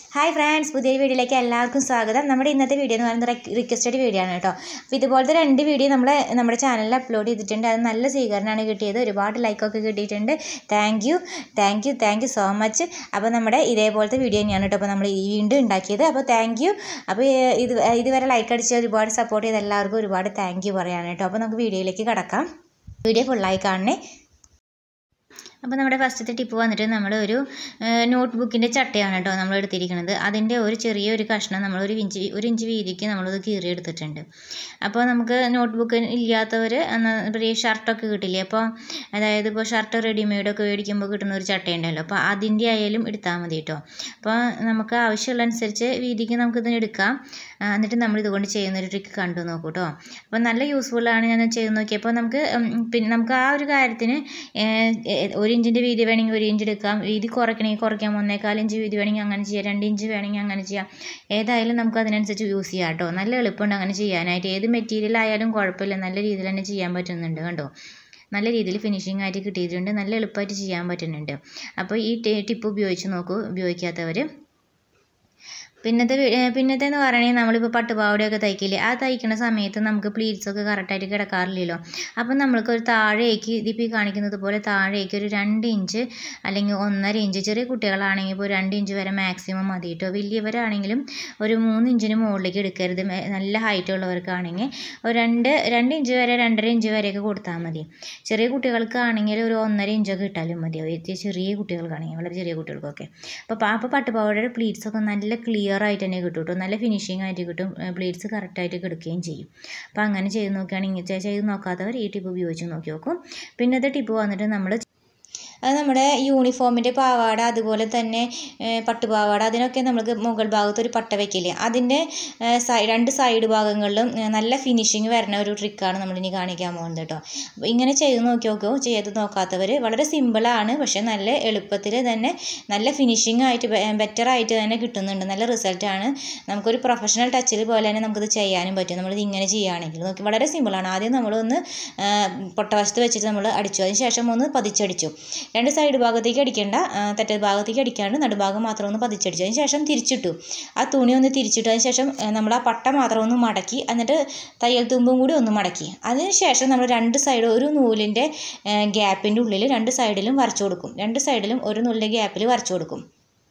hi friends പുതിയൊരു വീഡിയോയിലേക്ക് എല്ലാവർക്കും സ്വാഗതം നമ്മുടെ ഇന്നത്തെ വീഡിയോ എന്ന് പറയുന്നത് റിക്വസ്റ്റഡ് വീഡിയോ ആണ് കേട്ടോ അപ്പോൾ ഇതുപോലത്തെ രണ്ട് വീഡിയോ നമ്മൾ നമ്മുടെ ചാനലിൽ അപ്ലോഡ് ചെയ്തിട്ടുണ്ട് അത് നല്ല സ്വീകരണമാണ് കിട്ടിയത് ഒരുപാട് ലൈക്കൊക്കെ കിട്ടിയിട്ടുണ്ട് thank you thank you thank you so much അപ്പോൾ നമ്മുടെ ഇതേപോലത്തെ വീഡിയോ തന്നെയാണ് കേട്ടോ അപ്പോൾ നമ്മൾ വീണ്ടും ഉണ്ടാക്കിയത് അപ്പോൾ താങ്ക് യു അപ്പോൾ ഇത് ഇതുവരെ ലൈക്ക് അടിച്ച് ഒരുപാട് സപ്പോർട്ട് ചെയ്ത എല്ലാവർക്കും ഒരുപാട് താങ്ക് യു പറയാണ് കേട്ടോ അപ്പോൾ നമുക്ക് വീഡിയോയിലേക്ക് കടക്കാം വീഡിയോ ഫുള്ളായി കാണണേ അപ്പോൾ നമ്മുടെ ഫസ്റ്റത്തെ ടിപ്പ് വന്നിട്ട് നമ്മൾ ഒരു നോട്ട് ബുക്കിൻ്റെ ചട്ടയാണ് കേട്ടോ നമ്മൾ എടുത്തിരിക്കുന്നത് അതിൻ്റെ ഒരു ചെറിയൊരു കഷ്ണം നമ്മൾ ഒരു ഇഞ്ച് ഒരു ഇഞ്ച് വീതിക്ക് നമ്മളത് കീറി എടുത്തിട്ടുണ്ട് അപ്പോൾ നമുക്ക് നോട്ട് ബുക്ക് ഇല്ലാത്തവർ ഇപ്പോൾ ഈ ഷർട്ടൊക്കെ കിട്ടില്ലേ അപ്പോൾ അതായത് ഇപ്പോൾ ഷർട്ട് റെഡിമെയ്ഡൊക്കെ മേടിക്കുമ്പോൾ കിട്ടുന്ന ഒരു ചട്ടയുണ്ടല്ലോ അപ്പോൾ അതിൻ്റെ ആയാലും എടുത്താൽ മതി കേട്ടോ അപ്പോൾ നമുക്ക് ആവശ്യമുള്ള അനുസരിച്ച് വീതിക്ക് നമുക്കിത് എടുക്കാം എന്നിട്ട് നമ്മൾ ഇതുകൊണ്ട് ചെയ്യുന്ന ഒരു ട്രിക്ക് കണ്ടു നോക്കൂ കേട്ടോ അപ്പോൾ നല്ല യൂസ്ഫുള്ളാണ് ഞാൻ ചെയ്ത് നോക്കിയപ്പോൾ നമുക്ക് പിന്നെ നമുക്ക് ആ ഒരു കാര്യത്തിന് ഒരു ഇഞ്ചിൻ്റെ വീതി വേണമെങ്കിൽ ഒരു ഇഞ്ച് എടുക്കാം വീതി കുറയ്ക്കണമെങ്കിൽ കുറയ്ക്കാം ഒന്നേകാൽ ഇഞ്ച് വീതി വേണമെങ്കിൽ അങ്ങനെ ചെയ്യാം രണ്ട് ഇഞ്ച് വേണമെങ്കിൽ അങ്ങനെ ചെയ്യാം ഏതായാലും നമുക്ക് അതിനനുസരിച്ച് യൂസ് ചെയ്യാം കേട്ടോ നല്ല എളുപ്പമുണ്ട് അങ്ങനെ ചെയ്യാനായിട്ട് ഏത് മെറ്റീരിയൽ ആയാലും കുഴപ്പമില്ല നല്ല രീതിയിൽ തന്നെ ചെയ്യാൻ പറ്റുന്നുണ്ട് കണ്ടോ നല്ല രീതിയിൽ ഫിനിഷിംഗ് ആയിട്ട് കിട്ടിയിട്ടുണ്ട് നല്ല എളുപ്പമായിട്ട് ചെയ്യാൻ പറ്റുന്നുണ്ട് അപ്പോൾ ഈ ടിപ്പ് ഉപയോഗിച്ച് നോക്കൂ ഉപയോഗിക്കാത്തവർ പിന്നത്തെ പിന്നത്തെ എന്ന് പറയണമെങ്കിൽ നമ്മളിപ്പോൾ പട്ടുപാവടയൊക്കെ തയ്ക്കില്ലേ ആ തയ്ക്കുന്ന സമയത്ത് നമുക്ക് പ്ലീറ്റ്സൊക്കെ കറക്റ്റായിട്ട് കിടക്കാറില്ലല്ലോ അപ്പം നമ്മൾക്ക് ഒരു താഴേക്ക് ഇതിപ്പോൾ ഈ കാണിക്കുന്നത് പോലെ താഴേക്ക് ഒരു രണ്ട് ഇഞ്ച് അല്ലെങ്കിൽ ഒന്നര ഇഞ്ച് ചെറിയ കുട്ടികളാണെങ്കിൽ ഇപ്പോൾ രണ്ട് ഇഞ്ച് വരെ മാക്സിമം മതി കേട്ടോ വലിയവരാണെങ്കിലും ഒരു മൂന്ന് ഇഞ്ചിന് മുകളിലേക്ക് എടുക്കരുത് നല്ല ഹൈറ്റ് ഉള്ളവർക്കാണെങ്കിൽ ഒരു രണ്ട് രണ്ട് ഇഞ്ച് വരെ രണ്ടര ഇഞ്ച് വരെയൊക്കെ കൊടുത്താൽ മതി ചെറിയ കുട്ടികൾക്കാണെങ്കിൽ ഒരു ഒന്നര ഇഞ്ചൊക്കെ ഇട്ടാലും മതി ചെറിയ കുട്ടികൾക്കാണെങ്കിൽ വളരെ ചെറിയ കുട്ടികൾക്കൊക്കെ അപ്പോൾ അപ്പോൾ പട്ടുപാവടയുടെ പ്ലീറ്റ്സൊക്കെ നല്ല ക്ലിയർ ക്ലിയർ ആയിട്ട് തന്നെ കിട്ടും കേട്ടോ നല്ല ഫിനിഷിംഗ് ആയിട്ട് കിട്ടും പ്ലേറ്റ്സ് കറക്റ്റായിട്ട് കിടക്കുകയും ചെയ്യും അപ്പോൾ അങ്ങനെ ചെയ്ത് നോക്കുകയാണെങ്കിൽ ചെയ്ത് നോക്കാത്തവർ ഈ ടിപ്പ് ഉപയോഗിച്ച് നോക്കി നോക്കും പിന്നത്തെ ടിപ്പ് വന്നിട്ട് നമ്മൾ അത് നമ്മുടെ യൂണിഫോമിൻ്റെ പാവാട അതുപോലെ തന്നെ പട്ടുപാവാട അതിനൊക്കെ നമുക്ക് മുകൾ ഭാഗത്ത് ഒരു പട്ട വയ്ക്കില്ലേ അതിൻ്റെ രണ്ട് സൈഡ് ഭാഗങ്ങളിലും നല്ല ഫിനിഷിങ് വരുന്ന ഒരു ട്രിക്കാണ് നമ്മളിനി കാണിക്കാൻ പോകുന്നത് കേട്ടോ അപ്പോൾ ഇങ്ങനെ ചെയ്ത് നോക്കി നോക്കോ ചെയ്ത് നോക്കാത്തവർ വളരെ സിമ്പിളാണ് പക്ഷേ നല്ല എളുപ്പത്തിൽ തന്നെ നല്ല ഫിനിഷിംഗ് ആയിട്ട് ബെറ്റർ ആയിട്ട് തന്നെ കിട്ടുന്നുണ്ട് നല്ല റിസൾട്ടാണ് നമുക്കൊരു പ്രൊഫഷണൽ ടച്ചിൽ പോലെ തന്നെ നമുക്കിത് ചെയ്യാനും പറ്റും നമ്മളിത് ഇങ്ങനെ ചെയ്യുകയാണെങ്കിൽ നോക്കി വളരെ സിമ്പിളാണ് ആദ്യം നമ്മളൊന്ന് പൊട്ടവശത്ത് വെച്ചിട്ട് നമ്മൾ അടിച്ചു അതിന് ശേഷം ഒന്ന് പതിച്ചടിച്ചു രണ്ട് സൈഡ് ഭാഗത്തേക്ക് അടിക്കേണ്ട തെറ്റേ ഭാഗത്തേക്ക് അടിക്കാണ്ട് നടുഭാഗം മാത്രം ഒന്ന് പതിച്ചടിച്ചു അതിന് ശേഷം തിരിച്ചിട്ടു ആ തുണി ഒന്ന് തിരിച്ചിട്ടു അതിന് ശേഷം നമ്മൾ ആ പട്ട മാത്രം ഒന്ന് മടക്കി എന്നിട്ട് തയ്യൽ തുമ്പും കൂടി ഒന്ന് മടക്കി അതിന് ശേഷം നമ്മൾ രണ്ട് സൈഡ് ഒരു നൂലിൻ്റെ ഗ്യാപ്പിൻ്റെ ഉള്ളിൽ രണ്ട് സൈഡിലും വരച്ചു കൊടുക്കും രണ്ട് സൈഡിലും ഒരു നൂലിൻ്റെ ഗ്യാപ്പിൽ വരച്ചു കൊടുക്കും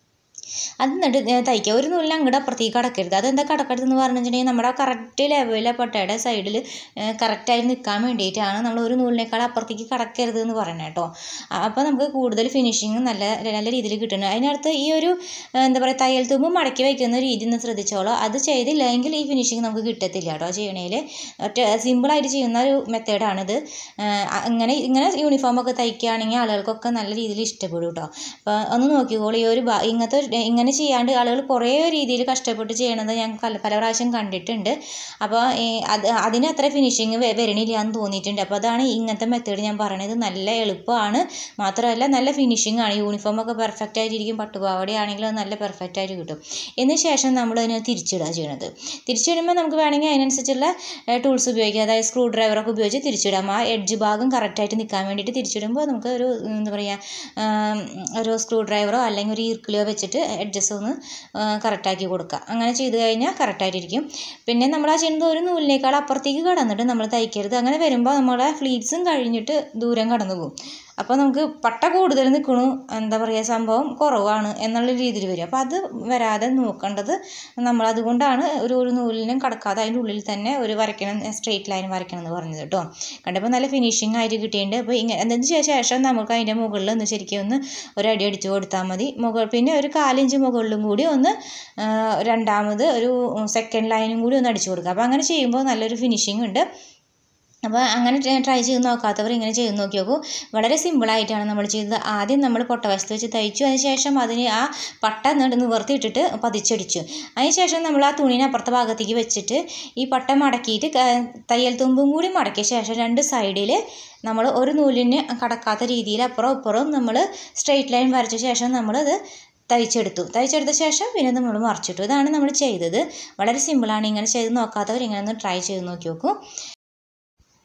അത് എന്നിട്ട് തയ്ക്കുക ഒരു നൂലിൽ അങ്ങോട്ട് അപ്പുറത്തേക്ക് കടക്കരുത് അതെന്താ കടക്കരുതെന്ന് പറഞ്ഞിട്ടുണ്ടെങ്കിൽ നമ്മുടെ കറക്റ്റ് ലെവലിലെ പട്ടയുടെ സൈഡിൽ കറക്റ്റായി നിൽക്കാൻ വേണ്ടിയിട്ടാണ് നമ്മൾ ഒരു നൂലിനേക്കാൾ അപ്പുറത്തേക്ക് കടക്കരുത് എന്ന് പറയുന്നത് കേട്ടോ അപ്പോൾ നമുക്ക് കൂടുതൽ ഫിനിഷിങ് നല്ല നല്ല രീതിയിൽ കിട്ടുന്നുണ്ട് അതിനടുത്ത് ഈ ഒരു എന്താ പറയുക തയ്യൽ തുമ്പ് മടക്കി വയ്ക്കുന്ന രീതി ഒന്ന് ശ്രദ്ധിച്ചോളൂ അത് ചെയ്തില്ലെങ്കിൽ ഈ ഫിനിഷിങ് നമുക്ക് കിട്ടത്തില്ല കേട്ടോ ചെയ്യണേൽ ഒറ്റ സിമ്പിളായിട്ട് ചെയ്യുന്ന ഒരു മെത്തേഡാണിത് ഇങ്ങനെ ഇങ്ങനെ യൂണിഫോമൊക്കെ തയ്ക്കുകയാണെങ്കിൽ ആളുകൾക്കൊക്കെ നല്ല രീതിയിൽ ഇഷ്ടപ്പെടും കേട്ടോ അപ്പോൾ ഒന്ന് നോക്കിക്കോളൂ ഈ ഒരു ഇങ്ങനത്തെ ഇങ്ങനെ ചെയ്യാണ്ട് ആളുകൾ കുറേ രീതിയിൽ കഷ്ടപ്പെട്ട് ചെയ്യണത് ഞാൻ പല പല പ്രാവശ്യം കണ്ടിട്ടുണ്ട് അപ്പോൾ അത് അതിന് അത്ര ഫിനിഷിങ് വരണില്ല എന്ന് തോന്നിയിട്ടുണ്ട് അപ്പോൾ അതാണ് ഇങ്ങനത്തെ മെത്തേഡ് ഞാൻ പറയണത് നല്ല എളുപ്പമാണ് മാത്രമല്ല നല്ല ഫിനിഷിംഗ് ആണ് യൂണിഫോമൊക്കെ പെർഫെക്റ്റ് ആയിട്ടിരിക്കും പട്ടുപാവാടയാണെങ്കിലും അത് നല്ല പെർഫെക്റ്റ് ആയിട്ട് കിട്ടും ഇതിന് ശേഷം നമ്മൾ അതിനെ തിരിച്ചിടുക ചെയ്യണത് തിരിച്ചിടുമ്പോൾ നമുക്ക് വേണമെങ്കിൽ അതിനനുസരിച്ചുള്ള ടൂൾസ് ഉപയോഗിക്കാം അതായത് സ്ക്രൂ ഡ്രൈവറൊക്കെ ഉപയോഗിച്ച് തിരിച്ചിടാം ആ എഡ്ജ് ഭാഗം കറക്റ്റായിട്ട് നിൽക്കാൻ വേണ്ടിയിട്ട് തിരിച്ചിടുമ്പോൾ നമുക്ക് ഒരു എന്താ പറയുക ഒരു സ്ക്രൂ ഡ്രൈവറോ അല്ലെങ്കിൽ ഒരു ഈർക്കിളിയോ വെച്ചിട്ട് എഡ്ജസ് ഒന്ന് കറക്റ്റാക്കി കൊടുക്കുക അങ്ങനെ ചെയ്ത് കഴിഞ്ഞാൽ കറക്റ്റായിട്ടിരിക്കും പിന്നെ നമ്മൾ ആ ചെയ്യുന്നത് ഒരു നൂലിനേക്കാൾ അപ്പുറത്തേക്ക് കടന്നിട്ട് നമ്മൾ തയ്ക്കരുത് അങ്ങനെ വരുമ്പോൾ നമ്മുടെ ഫ്ലീറ്റ്സും കഴിഞ്ഞിട്ട് ദൂരം കടന്നു പോകും അപ്പോൾ നമുക്ക് പട്ട കൂടുതൽ നിൽക്കണു എന്താ പറയുക സംഭവം കുറവാണ് എന്നുള്ള രീതിയിൽ വരും അപ്പോൾ അത് വരാതെ നോക്കേണ്ടത് നമ്മൾ അതുകൊണ്ടാണ് ഒരു ഒരു നൂലിനും കടക്കാതെ അതിൻ്റെ ഉള്ളിൽ തന്നെ ഒരു വരയ്ക്കണം സ്ട്രെയിറ്റ് ലൈൻ വരയ്ക്കണം എന്ന് പറഞ്ഞത് കേട്ടോ കണ്ടപ്പോൾ നല്ല ഫിനിഷിംഗ് ആയിട്ട് കിട്ടിയിട്ടുണ്ട് അപ്പോൾ ഇങ്ങനെ എന്നതിന് ശേഷം നമുക്ക് അതിൻ്റെ മുകളിൽ ഒന്ന് ശരിക്കും ഒന്ന് ഒരു അടി അടിച്ച് കൊടുത്താൽ മതി മുകൾ പിന്നെ ഒരു കാലിഞ്ച് മുകളിലും കൂടി ഒന്ന് രണ്ടാമത് ഒരു സെക്കൻഡ് ലൈനും കൂടി ഒന്ന് അടിച്ചു കൊടുക്കുക അപ്പോൾ അങ്ങനെ ചെയ്യുമ്പോൾ നല്ലൊരു ഫിനിഷിംഗ് ഉണ്ട് അപ്പോൾ അങ്ങനെ ട്രൈ ചെയ്ത് നോക്കാത്തവർ ഇങ്ങനെ ചെയ്ത് നോക്കി നോക്കൂ വളരെ സിമ്പിളായിട്ടാണ് നമ്മൾ ചെയ്തത് ആദ്യം നമ്മൾ പൊട്ടവശത്ത് വെച്ച് തയ്ച്ചു അതിന് ശേഷം അതിന് ആ പട്ട നിവർത്തിയിട്ടിട്ട് പതിച്ചടിച്ചു അതിന് ശേഷം നമ്മൾ ആ തുണീനെ അപ്പുറത്തെ ഭാഗത്തേക്ക് വെച്ചിട്ട് ഈ പട്ട മടക്കിയിട്ട് തയ്യൽ തുമ്പും കൂടി മടക്കിയ ശേഷം രണ്ട് സൈഡിൽ നമ്മൾ ഒരു നൂലിന് കടക്കാത്ത രീതിയിൽ അപ്പുറം ഇപ്പുറം നമ്മൾ സ്ട്രെയിറ്റ് ലൈൻ വരച്ച ശേഷം നമ്മളത് തയ്ച്ചെടുത്തു തയ്ച്ചെടുത്ത ശേഷം പിന്നെ നമ്മൾ മറിച്ചിട്ടു ഇതാണ് നമ്മൾ ചെയ്തത് വളരെ സിമ്പിളാണ് ഇങ്ങനെ ചെയ്ത് നോക്കാത്തവർ ഇങ്ങനെ ഒന്ന് ട്രൈ ചെയ്ത് നോക്കി നോക്കൂ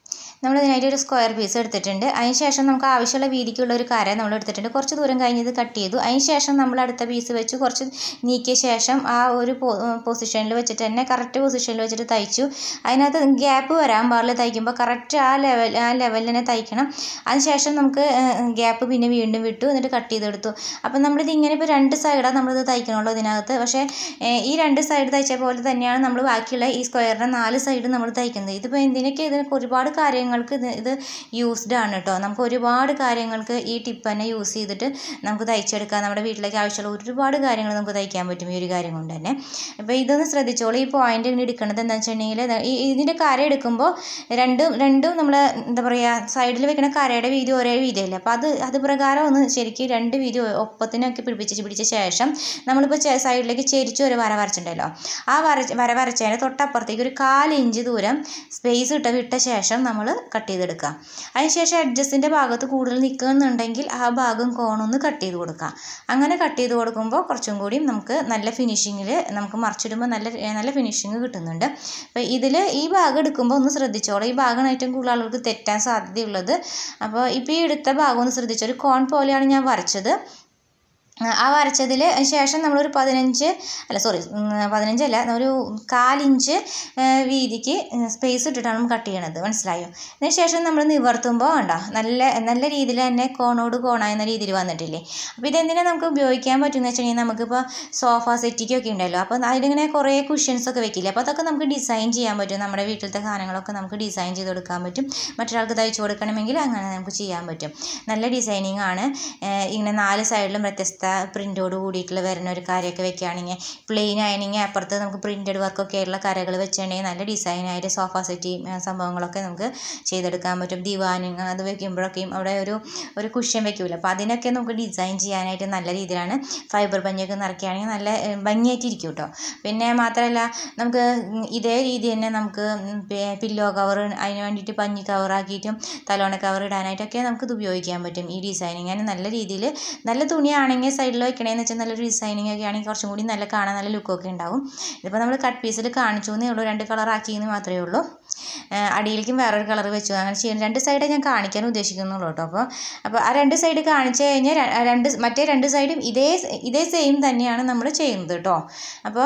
നമ്മൾ ഇതിനായിട്ട് ഒരു സ്ക്വയർ പീസ് എടുത്തിട്ടുണ്ട് അതിന് ശേഷം നമുക്ക് ആവശ്യമുള്ള വീതിക്കുള്ള ഒരു കര നമ്മൾ എടുത്തിട്ടുണ്ട് കുറച്ച് ദൂരം കഴിഞ്ഞ് ഇത് കട്ട് ചെയ്തു അതിന് ശേഷം നമ്മൾ അടുത്ത പീസ് വെച്ച് കുറച്ച് നീക്കിയ ശേഷം ആ ഒരു പൊസിഷനിൽ വെച്ചിട്ട് തന്നെ കറക്റ്റ് പൊസിഷനിൽ വെച്ചിട്ട് തയ്ച്ചു അതിനകത്ത് ഗ്യാപ്പ് വരാൻ പാടില്ല തയ്ക്കുമ്പോൾ കറക്റ്റ് ആ ലെവൽ ആ ലെവലിൽ തന്നെ തയ്ക്കണം അതിന് ശേഷം നമുക്ക് ഗ്യാപ്പ് പിന്നെ വീണ്ടും വിട്ടു എന്നിട്ട് കട്ട് ചെയ്തെടുത്തു അപ്പം നമ്മളിത് ഇങ്ങനെ ഇപ്പോൾ രണ്ട് സൈഡാണ് നമ്മളിത് തയ്ക്കണുള്ളൂ ഇതിനകത്ത് പക്ഷേ ഏഹ്, ഈ രണ്ട് സൈഡ് തയ്ച്ച പോലെ തന്നെയാണ് നമ്മൾ ബാക്കിയുള്ള ഈ സ്ക്വയറിൻ്റെ നാല് സൈഡ് നമ്മൾ തയ്ക്കുന്നത് ഇതിപ്പോൾ എന്തിനൊക്കെ ഇതിനൊക്കെ ഒരുപാട് കാര്യങ്ങൾക്ക് ഇത് ഇത് യൂസ്ഡ് ആണ് കേട്ടോ നമുക്ക് ഒരുപാട് കാര്യങ്ങൾക്ക് ഈ ടിപ്പ് തന്നെ യൂസ് ചെയ്തിട്ട് നമുക്ക് തയ്ച്ചെടുക്കാം നമ്മുടെ വീട്ടിലേക്ക് ആവശ്യമുള്ള ഒരുപാട് കാര്യങ്ങൾ നമുക്ക് തയ്ക്കാൻ പറ്റും ഈ ഒരു കാര്യം കൊണ്ട് തന്നെ അപ്പോൾ ഇതൊന്ന് ശ്രദ്ധിച്ചോളൂ ഈ പോയിന്റ് ഇങ്ങനെ എടുക്കുന്നത് എന്താണെന്ന് വെച്ചിട്ടുണ്ടെങ്കിൽ ദാ ഈ ഇതിൻ്റെ കര എടുക്കുമ്പോൾ രണ്ടും രണ്ടും നമ്മൾ എന്താ പറയുക സൈഡിൽ വെക്കുന്ന കരയുടെ വീതി ഒരേ വീതിയല്ലേ അപ്പോൾ അത് അത് പ്രകാരം ഒന്ന് ശരിക്കും രണ്ട് വീതി ഒപ്പത്തിനൊക്കെ പിടിപ്പിച്ച് പിടിച്ച ശേഷം നമ്മളിപ്പോൾ സൈഡിലേക്ക് ചെരിച്ച് ഒരു വര വരച്ചിട്ടുണ്ടല്ലോ ആ വര വര വരച്ചതിന് തൊട്ടപ്പുറത്തേക്ക് ഒരു കാലിഞ്ച് ദൂരം സ്പേസ് ഇട്ട് വിട്ട ശേഷം നമ്മൾ കട്ട് ചെയ്തെടുക്കുക അതിനുശേഷം അഡ്ജസ്റ്റിൻ്റെ ഭാഗത്ത് കൂടുതൽ നിൽക്കുന്നുണ്ടെങ്കിൽ ആ ഭാഗം കോണൊന്ന് കട്ട് ചെയ്ത് കൊടുക്കുക അങ്ങനെ കട്ട് ചെയ്ത് കൊടുക്കുമ്പോൾ കുറച്ചും കൂടി നമുക്ക് നല്ല ഫിനിഷിങ്ങിൽ നമുക്ക് മറിച്ചിടുമ്പോൾ നല്ല നല്ല ഫിനിഷിങ് കിട്ടുന്നുണ്ട് അപ്പോൾ ഇതിൽ ഈ ഭാഗം എടുക്കുമ്പോൾ ഒന്ന് ശ്രദ്ധിച്ചോളൂ ഈ ഭാഗമാണ് ഏറ്റവും കൂടുതൽ ആളുകൾക്ക് തെറ്റാൻ സാധ്യതയുള്ളത് അപ്പോൾ ഇപ്പോൾ ഈ എടുത്ത ഭാഗം ഒന്ന് ശ്രദ്ധിച്ചോ ഒരു കോൺ പോലെയാണ് ഞാൻ വരച്ചത് ആ വരച്ചതിൽ ശേഷം നമ്മളൊരു പതിനഞ്ച് അല്ല സോറി പതിനഞ്ചല്ല ഒരു കാലിഞ്ച് വീതിക്ക് സ്പേസ് ഇട്ടിട്ടാണ് നമ്മൾ കട്ട് ചെയ്യണത് മനസ്സിലായോ അതിന് ശേഷം നമ്മൾ നിവർത്തുമ്പോൾ കണ്ടോ നല്ല നല്ല രീതിയിൽ തന്നെ കോണോട് കോണാകുന്ന രീതിയിൽ വന്നിട്ടില്ലേ അപ്പോൾ ഇതെന്തിനാ നമുക്ക് ഉപയോഗിക്കാൻ പറ്റുമെന്ന് വെച്ചിട്ടുണ്ടെങ്കിൽ നമുക്കിപ്പോൾ സോഫ സെറ്റിക്കൊക്കെ ഉണ്ടല്ലോ അപ്പോൾ അതിലിങ്ങനെ കുറേ കുഷ്യൻസ് ഒക്കെ വെക്കില്ലേ അപ്പോൾ അതൊക്കെ നമുക്ക് ഡിസൈൻ ചെയ്യാൻ പറ്റും നമ്മുടെ വീട്ടിലത്തെ സാധനങ്ങളൊക്കെ നമുക്ക് ഡിസൈൻ ചെയ്ത് കൊടുക്കാൻ പറ്റും മറ്റൊരാൾക്ക് തയ്ച്ചു കൊടുക്കണമെങ്കിൽ അങ്ങനെ നമുക്ക് ചെയ്യാൻ പറ്റും നല്ല ഡിസൈനിങ് ആണ് ഏഹ് ഇങ്ങനെ നാല് സൈഡിലും വ്യത്യസ്ത പ്രിൻ്റോട് കൂടിയിട്ടുള്ള വരുന്ന ഒരു കരയൊക്കെ വെക്കുകയാണെങ്കിൽ പ്ലെയിൻ ആണെങ്കിൽ അപ്പുറത്ത് നമുക്ക് പ്രിൻറ്റഡ് വർക്കൊക്കെ ഉള്ള കരകൾ വെച്ചിട്ടുണ്ടെങ്കിൽ നല്ല ഡിസൈനായിട്ട് സോഫ സെറ്റി സംഭവങ്ങളൊക്കെ നമുക്ക് ചെയ്തെടുക്കാൻ പറ്റും ദിവാന് അത് വെക്കുമ്പോഴൊക്കെയും അവിടെ ഒരു ഒരു കുഷ്യൻ വെക്കൂല അപ്പോൾ അതിനൊക്കെ നമുക്ക് ഡിസൈൻ ചെയ്യാനായിട്ട് നല്ല രീതിയിലാണ് ഫൈബർ പഞ്ഞൊക്കെ നിറയ്ക്കുകയാണെങ്കിൽ നല്ല ഏഹ്, ഭംഗിയായിട്ട് ഇരിക്കും കേട്ടോ പിന്നെ മാത്രമല്ല നമുക്ക് ഇതേ രീതി തന്നെ നമുക്ക് പില്ലോ കവർ അതിന് വേണ്ടിയിട്ട് പഞ്ഞി കവറാക്കിയിട്ടും തലോണ കവർ ഇടാനായിട്ടൊക്കെ നമുക്കിത് ഉപയോഗിക്കാൻ പറ്റും ഈ ഡിസൈനിങ് അങ്ങനെ നല്ല രീതിയിൽ നല്ല തുണിയാണെങ്കിൽ സൈഡിൽ വെക്കണേന്ന് വെച്ചാൽ നല്ലൊരു ഡിസൈനിങ് ഒക്കെ ആണെങ്കിൽ കുറച്ചും കൂടി നല്ല കാണാൻ നല്ല ലുക്കൊക്കെ ഉണ്ടാവും ഇതിപ്പോൾ നമ്മൾ കട്ട് പീസിൽ കാണിച്ചു എന്നേ ഉള്ളൂ രണ്ട് കളർ ആക്കിയെന്ന് മാത്രമേ ഉള്ളൂ ഏഹ് അടിയിലേക്കും വേറൊരു കളർ വെച്ചു അങ്ങനെ ചെയ്യാൻ രണ്ട് സൈഡേ ഞാൻ കാണിക്കാൻ ഉദ്ദേശിക്കുന്നുള്ളൂ കേട്ടോ അപ്പോൾ അപ്പോൾ ആ രണ്ട് സൈഡ് കാണിച്ചു കഴിഞ്ഞാൽ ര- രണ്ട് മറ്റേ രണ്ട് സൈഡും ഇതേ ഇതേ സെയിം തന്നെയാണ് നമ്മൾ ചെയ്യുന്നത് കേട്ടോ അപ്പോൾ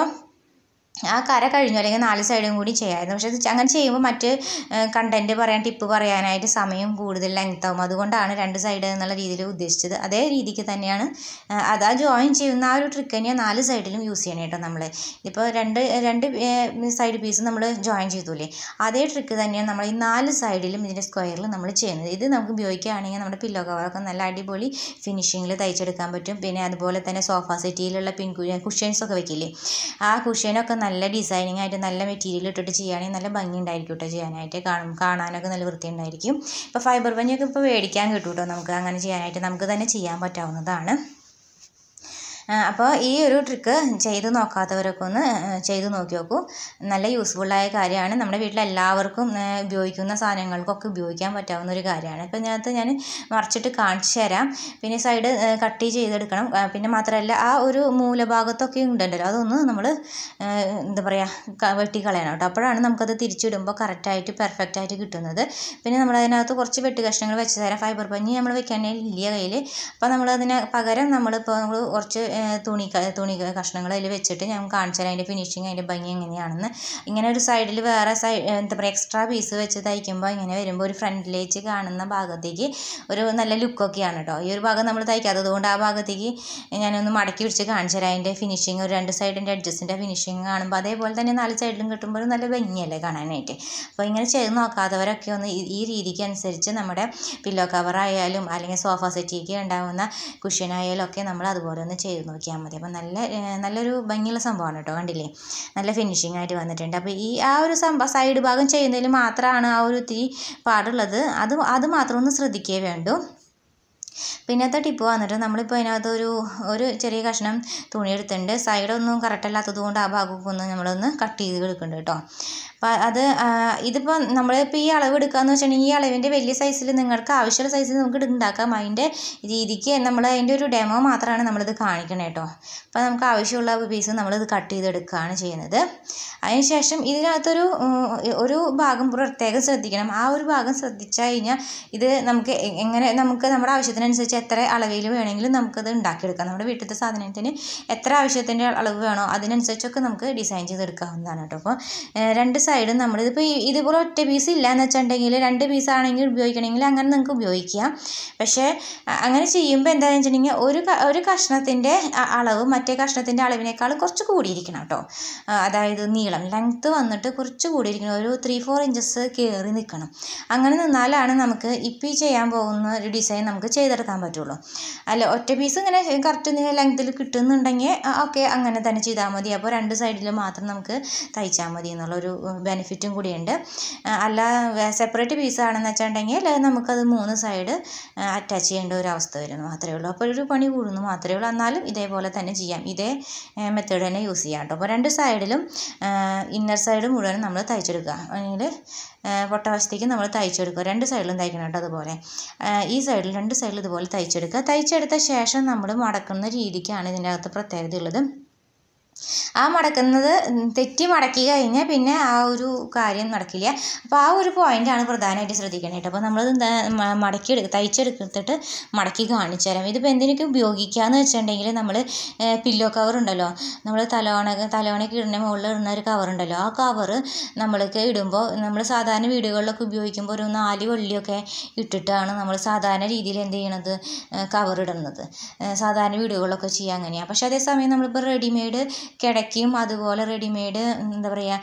ആ കര കഴിഞ്ഞു അല്ലെങ്കിൽ നാല് സൈഡും കൂടി ചെയ്യാമായിരുന്നു പക്ഷേ ഇത് അങ്ങനെ ചെയ്യുമ്പോൾ മറ്റ് കണ്ടൻറ്റ് പറയാൻ ടിപ്പ് പറയാനായിട്ട് സമയം കൂടുതൽ ലെങ്ത് ആവും അതുകൊണ്ടാണ് രണ്ട് സൈഡ് എന്നുള്ള രീതിയിൽ ഉദ്ദേശിച്ചത് അതേ രീതിക്ക് തന്നെയാണ് ആ, അത് ആ ജോയിൻ ചെയ്യുന്ന ആ ഒരു ട്രിക്ക് തന്നെയാണ് നാല് സൈഡിലും യൂസ് ചെയ്യണം കേട്ടോ നമ്മൾ ഇപ്പോൾ രണ്ട് രണ്ട് സൈഡ് പീസ് നമ്മൾ ജോയിൻ ചെയ്തൂലേ അതേ ട്രിക്ക് തന്നെയാണ് നമ്മൾ ഈ നാല് സൈഡിലും ഇതിൻ്റെ സ്ക്വയറിൽ നമ്മൾ ചെയ്യുന്നത് ഇത് നമുക്ക് ഉപയോഗിക്കുകയാണെങ്കിൽ നമ്മുടെ പില്ലോ കവറൊക്കെ നല്ല അടിപൊളി ഫിനിഷിങ്ങിൽ തയ്ച്ചെടുക്കാൻ പറ്റും പിന്നെ അതുപോലെ തന്നെ സോഫ സെറ്റിയിലുള്ള പിൻ കുഷ്യൻസ് ഒക്കെ വെക്കില്ലേ ആ കുഷ്യനൊക്കെ നല്ല ഡിസൈനിങ് ആയിട്ട് നല്ല മെറ്റീരിയൽ ഇട്ടിട്ട് ചെയ്യുകയാണെങ്കിൽ നല്ല ഭംഗി ഉണ്ടായിരിക്കും കേട്ടോ ചെയ്യാനായിട്ട് കാണും കാണാനൊക്കെ നല്ല വൃത്തി ഉണ്ടായിരിക്കും ഇപ്പോൾ ഫൈബർ പഞ്ഞൊക്കെ ഇപ്പോൾ മേടിക്കാൻ കിട്ടും കേട്ടോ നമുക്ക് അങ്ങനെ ചെയ്യാനായിട്ട് നമുക്ക് തന്നെ ചെയ്യാൻ പറ്റാവുന്നതാണ് അപ്പോൾ ഈ ഒരു ട്രിക്ക് ചെയ്ത് നോക്കാത്തവരൊക്കെ ഒന്ന് ആ, ചെയ്ത് നോക്കി നോക്കൂ നല്ല യൂസ്ഫുള്ളായ കാര്യമാണ് നമ്മുടെ വീട്ടിൽ എല്ലാവർക്കും ആ, ഉപയോഗിക്കുന്ന സാധനങ്ങൾക്കൊക്കെ ഉപയോഗിക്കാൻ പറ്റാവുന്ന ഒരു കാര്യമാണ് ഇപ്പം ഇതിനകത്ത് ഞാൻ മറിച്ചിട്ട് കാണിച്ചു തരാം പിന്നെ സൈഡ് കട്ട് ചെയ്തെടുക്കണം ആ, പിന്നെ മാത്രമല്ല ആ ഒരു മൂലഭാഗത്തൊക്കെ ഉണ്ടല്ലോ അതൊന്ന് നമ്മൾ എന്താ പറയുക വെട്ടിക്കളയണം കേട്ടോ അപ്പോഴാണ് നമുക്കത് തിരിച്ചിടുമ്പോൾ കറക്റ്റായിട്ട് പെർഫെക്റ്റ് ആയിട്ട് കിട്ടുന്നത് പിന്നെ നമ്മൾ അതിനകത്ത് കുറച്ച് വെട്ട് കഷ്ണങ്ങൾ വെച്ച് തരാം ഫൈബർ പഞ്ഞി നമ്മൾ വെക്കാനേ ഇല്ല കയ്യിൽ അപ്പോൾ നമ്മൾ അതിന് പകരം നമ്മളിപ്പോൾ നമ്മൾ കുറച്ച് ഏഹ്, തുണി ക- തുണി കഷ്ണങ്ങൾ അതിൽ വെച്ചിട്ട് ഞാൻ കാണിച്ചു തരാം അതിൻ്റെ ഫിനിഷിങ് അതിൻ്റെ ഭംഗി എങ്ങനെയാണെന്ന് ഇങ്ങനെ ഒരു സൈഡിൽ വേറെ സൈഡ് എന്താ പറയുക എക്സ്ട്രാ പീസ് വെച്ച് തയ്ക്കുമ്പോൾ ഇങ്ങനെ വരുമ്പോൾ ഒരു ഫ്രണ്ടിലേക്ക് കാണുന്ന ഭാഗത്തേക്ക് ഒരു നല്ല ലുക്കൊക്കെയാണ് കേട്ടോ ഈ ഒരു ഭാഗം നമ്മൾ തയ്ക്കാത്തത് കൊണ്ട് ആ ഭാഗത്തേക്ക് ഞാനൊന്ന് മടക്കി പിടിച്ച് കാണിച്ചു തരാം അതിൻ്റെ ഫിനിഷിങ് ഒരു രണ്ട് സൈഡിൻ്റെ അഡ്ജസ്റ്റിൻ്റെ ഫിനിഷിങ് കാണുമ്പോൾ അതേപോലെ തന്നെ നാല് സൈഡിലും കിട്ടുമ്പോൾ ഒരു നല്ല ഭംഗിയല്ലേ കാണാനായിട്ട് അപ്പോൾ ഇങ്ങനെ ചെയ്ത് നോക്കാത്തവരൊക്കെ ഒന്ന് ഈ- ഈ രീതിക്ക് അനുസരിച്ച് നമ്മുടെ പില്ലോ കവർ ആയാലും അല്ലെങ്കിൽ സോഫ സെറ്റിക്ക് ഉണ്ടാകുന്ന കുഷ്യൻ ആയാലും ഒക്കെ നമ്മൾ അതുപോലെ ഒന്ന് ചെയ്ത് നോക്കിയാൽ മതി അപ്പോൾ നല്ല ഏഹ്, നല്ലൊരു ഭംഗിയുള്ള സംഭവമാണ് കേട്ടോ കണ്ടില്ലേ നല്ല ഫിനിഷിംഗ് ആയിട്ട് വന്നിട്ടുണ്ട് അപ്പോൾ ഈ ആ ഒരു സംഭവം സൈഡ് ഭാഗം ചെയ്യുന്നതിൽ മാത്രമാണ് ആ ഒരു ഇത്തിരി പാടുള്ളത് അത് അത് മാത്രം ഒന്ന് ശ്രദ്ധിക്കേ വേണ്ടൂ പിന്നത്തെ ടിപ്പ് വന്നിട്ട് നമ്മളിപ്പോൾ അതിനകത്ത് ഒരു ഒരു ചെറിയ കഷ്ണം തുണി എടുത്തിട്ടുണ്ട് സൈഡൊന്നും കറക്റ്റ് അല്ലാത്തത് കൊണ്ട് ആ ഭാഗമൊക്കെ ഒന്ന് നമ്മളൊന്ന് കട്ട് ചെയ്ത് എടുക്കുന്നുണ്ട് കേട്ടോ അപ്പോൾ അത് ഇതിപ്പോൾ നമ്മളിപ്പോൾ ഈ അളവ് എടുക്കുകയെന്ന് വെച്ചിട്ടുണ്ടെങ്കിൽ ഈ അളവിൻ്റെ വലിയ സൈസിൽ നിങ്ങൾക്ക് ആവശ്യമുള്ള സൈസിൽ നമുക്ക് ഉണ്ടാക്കാം അതിൻ്റെ രീതിക്ക് നമ്മൾ അതിൻ്റെ ഒരു ഡെമോ മാത്രമാണ് നമ്മളിത് കാണിക്കണേ കേട്ടോ അപ്പോൾ നമുക്ക് ആവശ്യമുള്ള പീസ് നമ്മളിത് കട്ട് ചെയ്തെടുക്കുകയാണ് ചെയ്യുന്നത് അതിനുശേഷം ഇതിനകത്തൊരു ഒരു ഭാഗം പ്രത്യേകം ശ്രദ്ധിക്കണം ആ ഒരു ഭാഗം ശ്രദ്ധിച്ചു കഴിഞ്ഞാൽ ഇത് നമുക്ക് എങ്ങനെ നമുക്ക് നമ്മുടെ ആവശ്യത്തിനനുസരിച്ച് എത്ര അളവിൽ വേണമെങ്കിലും നമുക്കത് ഉണ്ടാക്കിയെടുക്കാം നമ്മുടെ വീട്ടിലത്തെ സാധനത്തിന് എത്ര ആവശ്യത്തിൻ്റെ അളവ് വേണോ അതിനനുസരിച്ചൊക്കെ നമുക്ക് ഡിസൈൻ ചെയ്തെടുക്കാവുന്നതാണ് കേട്ടോ അപ്പോൾ രണ്ട് സൈഡും നമ്മൾ ഇതിപ്പോൾ ഇതുപോലെ ഒറ്റ പീസ് ഇല്ല എന്ന് വെച്ചിട്ടുണ്ടെങ്കിൽ രണ്ട് പീസ് ആണെങ്കിൽ ഉപയോഗിക്കണമെങ്കിൽ അങ്ങനെ നിങ്ങൾക്ക് ഉപയോഗിക്കാം പക്ഷേ അങ്ങനെ ചെയ്യുമ്പോൾ എന്താണെന്ന് വെച്ചിട്ടുണ്ടെങ്കിൽ ഒരു ഒരു കഷ്ണത്തിൻ്റെ അളവ് മറ്റേ കഷ്ണത്തിൻ്റെ അളവിനേക്കാൾ കുറച്ച് കൂടിയിരിക്കണം കേട്ടോ അതായത് നീളം ലെങ്ത്ത് വന്നിട്ട് കുറച്ച് കൂടിയിരിക്കണം ഒരു ത്രീ ഫോർ ഇഞ്ചസ് കയറി നിൽക്കണം അങ്ങനെ നിന്നാലാണ് നമുക്ക് ഇപ്പോൾ ഈ ചെയ്യാൻ പോകുന്ന ഒരു ഡിസൈൻ നമുക്ക് ചെയ്തെടുക്കാൻ പറ്റുള്ളൂ അല്ല ഒറ്റ പീസ് ഇങ്ങനെ കറക്റ്റ് ലെങ്ത്തിൽ കിട്ടുന്നുണ്ടെങ്കിൽ ഓക്കെ അങ്ങനെ തന്നെ ചെയ്താൽ മതി അപ്പോൾ രണ്ട് സൈഡിൽ മാത്രം നമുക്ക് തയ്ച്ചാൽ മതി എന്നുള്ളൊരു ബെനിഫിറ്റും കൂടിയുണ്ട് അല്ല സെപ്പറേറ്റ് പീസാണെന്ന് വെച്ചിട്ടുണ്ടെങ്കിൽ നമുക്കത് മൂന്ന് സൈഡ് അറ്റാച്ച് ചെയ്യേണ്ട ഒരു അവസ്ഥ വരുന്നു മാത്രമേ ഉള്ളൂ അപ്പോൾ ഒരു പണി കൂടുന്നു മാത്രമേ ഉള്ളൂ എന്നാലും ഇതേപോലെ തന്നെ ചെയ്യാം ഇതേ മെത്തേഡ് തന്നെ യൂസ് ചെയ്യാം കേട്ടോ അപ്പോൾ രണ്ട് സൈഡിലും ഇന്നർ സൈഡ് മുഴുവൻ നമ്മൾ തയ്ച്ചെടുക്കുക അല്ലെങ്കിൽ പൊട്ടവശത്തേക്ക് നമ്മൾ തയ്ച്ചെടുക്കുക രണ്ട് സൈഡിലും തയ്ക്കണം കേട്ടോ അതുപോലെ ഈ സൈഡിൽ രണ്ട് സൈഡിൽ ഇതുപോലെ തയ്ച്ചെടുക്കുക തയ്ച്ചെടുത്ത ശേഷം നമ്മൾ മടക്കുന്ന രീതിക്കാണ് ഇതിൻ്റെ അകത്ത് പ്രത്യേകത ഉള്ളത് ആ മടക്കുന്നത് തെറ്റി മടക്കി കഴിഞ്ഞാൽ പിന്നെ ആ ഒരു കാര്യം നടക്കില്ല അപ്പോൾ ആ ഒരു പോയിൻ്റാണ് പ്രധാനമായിട്ട് ശ്രദ്ധിക്കേണ്ടത് കേട്ടോ അപ്പോൾ നമ്മളത് മടക്കി എടുക്കുക തയ്ച്ചെടുത്തിട്ട് മടക്കി കാണിച്ചു തരാം ഇതിപ്പോൾ എന്തിനൊക്കെ ഉപയോഗിക്കാമെന്ന് വെച്ചിട്ടുണ്ടെങ്കിൽ നമ്മൾ പില്ലോ കവർ ഉണ്ടല്ലോ നമ്മൾ തലോണ തലോണയ്ക്ക് ഇടുന്ന മുകളിൽ ഇടുന്ന ഒരു കവർ ഉണ്ടല്ലോ ആ കവർ നമ്മൾക്ക് ഇടുമ്പോൾ നമ്മൾ സാധാരണ വീടുകളിലൊക്കെ ഉപയോഗിക്കുമ്പോൾ ഒരു നാല് വള്ളിയൊക്കെ ഇട്ടിട്ടാണ് നമ്മൾ സാധാരണ രീതിയിൽ എന്ത് ചെയ്യണത് കവർ ഇടുന്നത് സാധാരണ വീടുകളിലൊക്കെ ചെയ്യുക അങ്ങനെയാണ് പക്ഷേ അതേസമയം നമ്മളിപ്പോൾ റെഡിമെയ്ഡ് കിടക്കയും അതുപോലെ റെഡിമെയ്ഡ് എന്താ പറയുക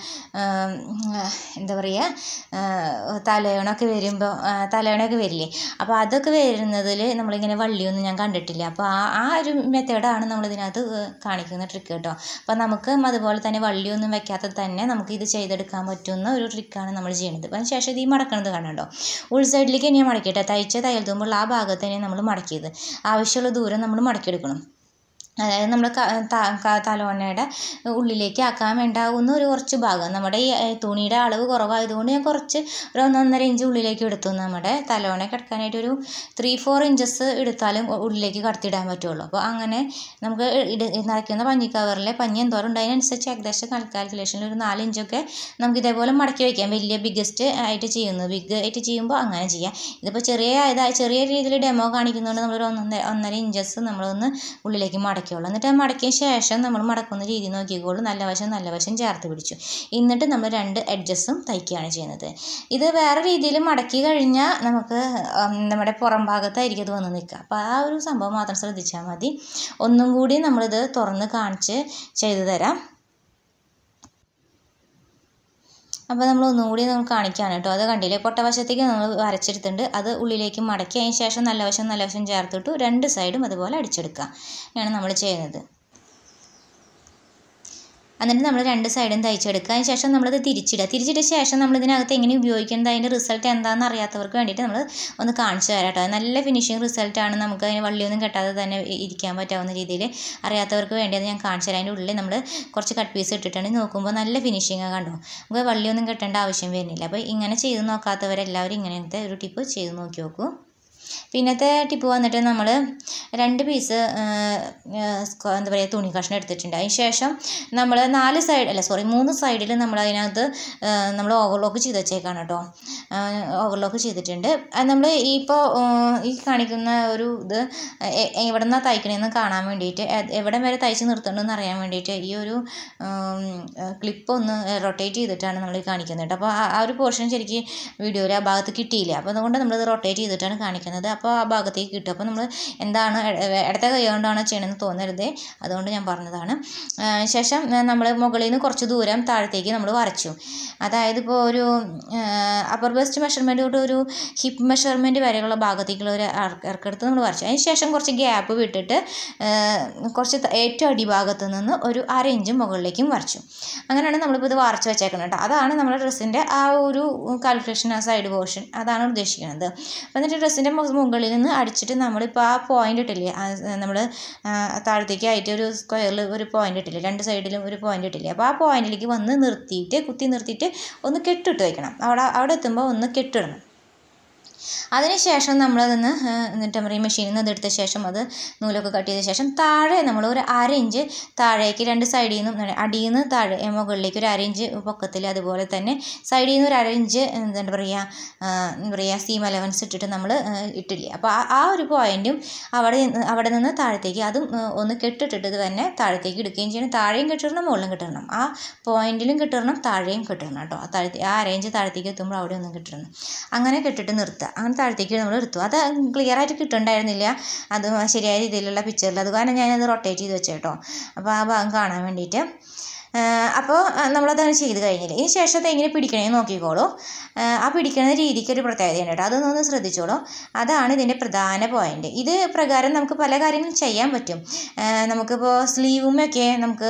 എന്താ പറയുക തലയണൊക്കെ വരുമ്പോൾ തലയണയൊക്കെ വരില്ലേ അപ്പോൾ അതൊക്കെ വരുന്നതിൽ നമ്മളിങ്ങനെ വള്ളിയൊന്നും ഞാൻ കണ്ടിട്ടില്ല അപ്പോൾ ആ ആ ഒരു മെത്തേഡാണ് നമ്മളിതിനകത്ത് കാണിക്കുന്ന ട്രിക്ക് കേട്ടോ അപ്പോൾ നമുക്കും അതുപോലെ തന്നെ വള്ളിയൊന്നും വെക്കാത്തത് തന്നെ നമുക്ക് ഇത് ചെയ്തെടുക്കാൻ പറ്റുന്ന ഒരു ട്രിക്കാണ് നമ്മൾ ചെയ്യുന്നത് അതിന് ശേഷം ഇത് ഈ മടക്കണത് കാണണ്ടോ ഉൾ സൈഡിലേക്ക് ഞാൻ മടക്കിയിട്ടെ തയ്ച്ച തയ്യൽ തുമ്പോൾ ആ ഭാഗത്ത് തന്നെ നമ്മൾ മടക്കിയത് ആവശ്യമുള്ള ദൂരം നമ്മൾ മടക്കിയെടുക്കണം അതായത് നമ്മൾ തലോണയുടെ ഉള്ളിലേക്ക് ആക്കാൻ വേണ്ടാവുന്ന ഒരു കുറച്ച് ഭാഗം നമ്മുടെ ഈ തുണിയുടെ അളവ് കുറവായതുകൊണ്ട് ഞാൻ കുറച്ച് ഒരു ഒന്നൊന്നര ഇഞ്ച് ഉള്ളിലേക്ക് എടുത്തു നമ്മുടെ തലോണ കിടക്കാനായിട്ട് ഒരു ത്രീ ഫോർ ഇഞ്ചസ് എടുത്താലും ഉള്ളിലേക്ക് കടത്തിയിടാൻ പറ്റുള്ളൂ അപ്പോൾ അങ്ങനെ നമുക്ക് നിറയ്ക്കുന്ന പഞ്ഞി കവറിലെ പഞ്ഞി എന്തോരം ഉണ്ട് അതിനനുസരിച്ച് ഏകദേശം കാൽക്കുലേഷനിൽ ഒരു നാല് ഇഞ്ചൊക്കെ നമുക്ക് ഇതേപോലെ മടക്കി വയ്ക്കാം വലിയ ബിഗ്ഗസ്റ്റ് ആയിട്ട് ചെയ്യുന്നു ബിഗ് ആയിട്ട് ചെയ്യുമ്പോൾ അങ്ങനെ ചെയ്യാം ഇതിപ്പോൾ ചെറിയ ഇതായി ചെറിയ രീതിയിൽ ഡെമോ കാണിക്കുന്നതുകൊണ്ട് നമ്മളൊരു ഒന്നര ഒന്നര ഇഞ്ചസ് നമ്മളൊന്ന് ഉള്ളിലേക്ക് മടക്കി മടക്കിയുള്ളൂ എന്നിട്ട് ആ മടക്കിയ ശേഷം നമ്മൾ മടക്കുന്ന രീതി നോക്കിക്കോളൂ നല്ല വശം നല്ല വശം ചേർത്ത് പിടിച്ചു എന്നിട്ട് നമ്മൾ രണ്ട് എഡ്ജസ്സും തയ്ക്കുകയാണ് ചെയ്യുന്നത് ഇത് വേറെ രീതിയിൽ മടക്കി കഴിഞ്ഞാൽ നമുക്ക് നമ്മുടെ പുറം ഭാഗത്തായിരിക്കും ഇത് വന്ന് നിൽക്കുക അപ്പോൾ ആ ഒരു സംഭവം മാത്രം ശ്രദ്ധിച്ചാൽ മതി ഒന്നും കൂടി നമ്മളിത് തുറന്ന് കാണിച്ച് ചെയ്തു തരാം അപ്പോൾ നമ്മൾ ഒന്നും കൂടി നമ്മൾ കാണിക്കുകയാണ് കേട്ടോ അത് കണ്ടില്ലേ പൊട്ടവശത്തേക്ക് നമ്മൾ വരച്ചെടുത്തിട്ടുണ്ട് അത് ഉള്ളിലേക്ക് മടക്കി അതിന് ശേഷം നല്ല വശം നല്ല വശം ചേർത്തിട്ടു രണ്ട് സൈഡും അതുപോലെ അടിച്ചെടുക്കുക ആണ് നമ്മൾ ചെയ്യുന്നത് എന്നിട്ട് നമ്മൾ രണ്ട് സൈഡും തയ്ച്ചെടുക്കുക അതിന് ശേഷം നമ്മളത് തിരിച്ചിടുക തിരിച്ചിട്ട ശേഷം നമ്മൾ ഇതിനകത്ത് എങ്ങനെ ഉപയോഗിക്കുന്നത് അതിൻ്റെ റിസൾട്ട് എന്താണെന്ന് അറിയാത്തവർക്ക് വേണ്ടിയിട്ട് നമ്മൾ ഒന്ന് കാണിച്ചു തരാം കേട്ടോ നല്ല ഫിനിഷിങ് റിസൾട്ടാണ് നമുക്ക് അതിന് വള്ളിയൊന്നും കെട്ടാതെ തന്നെ ഇരിക്കാൻ പറ്റാവുന്ന രീതിയിൽ അറിയാത്തവർക്ക് വേണ്ടി അത് ഞാൻ കാണിച്ചു തരാം അതിൻ്റെ ഉള്ളിൽ നമ്മൾ കുറച്ച് കട്ട് പീസ് ഇട്ടിട്ടാണ് നോക്കുമ്പോൾ നല്ല ഫിനിഷിങ് കണ്ടോ നമുക്ക് വള്ളിയൊന്നും കെട്ടേണ്ട ആവശ്യം വരുന്നില്ല അപ്പോൾ ഇങ്ങനെ ചെയ്ത് നോക്കാത്തവരെല്ലാവരും ഇങ്ങനത്തെ ഒരു ടിപ്പ് ചെയ്ത് നോക്കി നോക്കൂ പിന്നത്തെ ടിപ്പ് വന്നിട്ട് നമ്മൾ രണ്ട് പീസ് എന്താ പറയുക തുണി കഷ്ണം എടുത്തിട്ടുണ്ട് അതിന് ശേഷം നമ്മൾ നാല് സൈഡ് അല്ല സോറി മൂന്ന് സൈഡിൽ നമ്മൾ അതിനകത്ത് നമ്മൾ ഓവർലോക്ക് ചെയ്ത് വെച്ചേക്കാണ് കേട്ടോ ഓവർലോക്ക് ചെയ്തിട്ടുണ്ട് അത് നമ്മൾ ഇപ്പോൾ ഈ കാണിക്കുന്ന ഒരു ഇത് എവിടെ നിന്നാണ് തയ്ക്കണതെന്ന് കാണാൻ വേണ്ടിയിട്ട് എവിടെ വരെ തയ്ച്ച് നിർത്തണമെന്ന് അറിയാൻ വേണ്ടിയിട്ട് ഈ ഒരു ക്ലിപ്പ് ഒന്ന് റൊട്ടേറ്റ് ചെയ്തിട്ടാണ് നമ്മൾ കാണിക്കുന്നത് കേട്ടോ അപ്പോൾ ആ ഒരു പോർഷൻ ശരിക്കും വീഡിയോയിൽ ആ ഭാഗത്ത് കിട്ടിയില്ല അപ്പോൾ അതുകൊണ്ട് നമ്മളിത് റൊട്ടേറ്റ് ചെയ്തിട്ടാണ് കാണിക്കുന്നത് അപ്പോൾ ആ ഭാഗത്തേക്ക് കിട്ടും അപ്പോൾ നമ്മൾ എന്താണ് ഇടത്തെ കൈ കൊണ്ടാണ് ചെയ്യണമെന്ന് തോന്നരുത് അതുകൊണ്ട് ഞാൻ പറഞ്ഞതാണ് ശേഷം നമ്മൾ മുകളിൽ നിന്ന് കുറച്ച് ദൂരം താഴത്തേക്ക് നമ്മൾ വരച്ചു അതായത് ഇപ്പോൾ ഒരു അപ്പർ ബെസ്റ്റ് മെഷർമെൻറ്റ് തൊട്ട് ഒരു ഹിപ്പ് മെഷർമെൻറ്റ് വരെയുള്ള ഭാഗത്തേക്കുള്ള ഒരു ഇറക്കെടുത്ത് നമ്മൾ വരച്ചു അതിന് ശേഷം കുറച്ച് ഗ്യാപ്പ് വിട്ടിട്ട് കുറച്ച് ഏറ്റവും അടിഭാഗത്ത് നിന്ന് ഒരു അര ഇഞ്ച് മുകളിലേക്കും വരച്ചു അങ്ങനെയാണ് നമ്മളിപ്പോൾ ഇത് വരച്ച് വെച്ചേക്കുന്നത് കേട്ടോ അതാണ് നമ്മുടെ ഡ്രസ്സിൻ്റെ ആ ഒരു കാൽക്കുലേഷൻ ആ സൈഡ് പോർഷൻ അതാണ് ഉദ്ദേശിക്കുന്നത് അപ്പോൾ എന്നിട്ട് ഡ്രസ്സിൻ്റെ മുകളിൽ നിന്ന് അടിച്ചിട്ട് നമ്മളിപ്പോൾ ആ പോയിന്റ് ഇട്ടില്ലേ നമ്മൾ താഴത്തേക്കായിട്ട് ഒരു സ്ക്വയറിൽ ഒരു പോയിന്റ് ഇട്ടില്ലേ രണ്ട് സൈഡിലും ഒരു പോയിന്റ് ഇട്ടില്ലേ അപ്പോൾ ആ പോയിന്റിലേക്ക് വന്ന് നിർത്തിയിട്ട് കുത്തി നിർത്തിയിട്ട് ഒന്ന് കെട്ടിട്ട് വയ്ക്കണം അവിടെ അവിടെ എത്തുമ്പോൾ ഒന്ന് കെട്ടിടണം അതിനുശേഷം നമ്മളതൊന്ന് എന്നിട്ട് നമ്മൾ ഈ മെഷീനിൽ നിന്ന് അതെടുത്ത ശേഷം അത് നൂലൊക്കെ കട്ട് ചെയ്ത ശേഷം താഴെ നമ്മൾ ഒരു അര ഇഞ്ച് താഴേക്ക് രണ്ട് സൈഡിൽ നിന്നും അടിയിൽ നിന്ന് താഴെ ഏ, മുകളിലേക്ക് ഒരു അര ഇഞ്ച് പൊക്കത്തിൽ അതുപോലെ തന്നെ സൈഡിൽ നിന്ന് ഒരു അര ഇഞ്ച് എന്താ പറയുക എന്താ പറയുക സീം അലവൻസ് ഇട്ടിട്ട് നമ്മൾ ഇട്ടില്ലേ അപ്പോൾ ആ ആ ഒരു പോയിന്റും അവിടെ നിന്ന് അവിടെ നിന്ന് താഴത്തേക്ക് അതും ഏ, ഒന്ന് കെട്ടിട്ടിട്ട് ഇത് തന്നെ താഴത്തേക്ക് എടുക്കുകയും ചെയ്യണം താഴെയും കെട്ടിടണം മുകളിലും കെട്ടിടണം ആ പോയിന്റിലും കെട്ടിടണം താഴെയും കെട്ടിടണം കേട്ടോ ആ താഴത്തെ ആ അരയിഞ്ച് താഴത്തേക്ക് എത്തുമ്പോൾ അവിടെ ഒന്നും കെട്ടിടണം അങ്ങനെ കെട്ടിട്ട് നിർത്തുക അങ്ങനെ താഴത്തേക്ക് നമ്മൾ എടുത്തു അത് ക്ലിയർ ആയിട്ട് കിട്ടുന്നുണ്ടായിരുന്നില്ല അത് ശരിയായ രീതിയിലുള്ള പിക്ചറിൽ അത് കാരണം ഞാനത് റൊട്ടേറ്റ് ചെയ്ത് വെച്ചേട്ടോ അപ്പോൾ ആ ഭാഗം കാണാൻ വേണ്ടിയിട്ട് അപ്പോൾ നമ്മളതങ്ങനെ ചെയ്ത് കഴിഞ്ഞില്ല ഇതിന് ശേഷം അത് എങ്ങനെ പിടിക്കണേ നോക്കിക്കോളൂ ആ, ആ പിടിക്കുന്ന രീതിക്ക് ഒരു പ്രത്യേകതയുണ്ട് കേട്ടോ അതൊന്നൊന്ന് ശ്രദ്ധിച്ചോളൂ അതാണ് ഇതിൻ്റെ പ്രധാന പോയിന്റ് ഇത് പ്രകാരം നമുക്ക് പല കാര്യങ്ങളും ചെയ്യാൻ പറ്റും ആ, നമുക്കിപ്പോൾ സ്ലീവുമൊക്കെ നമുക്ക്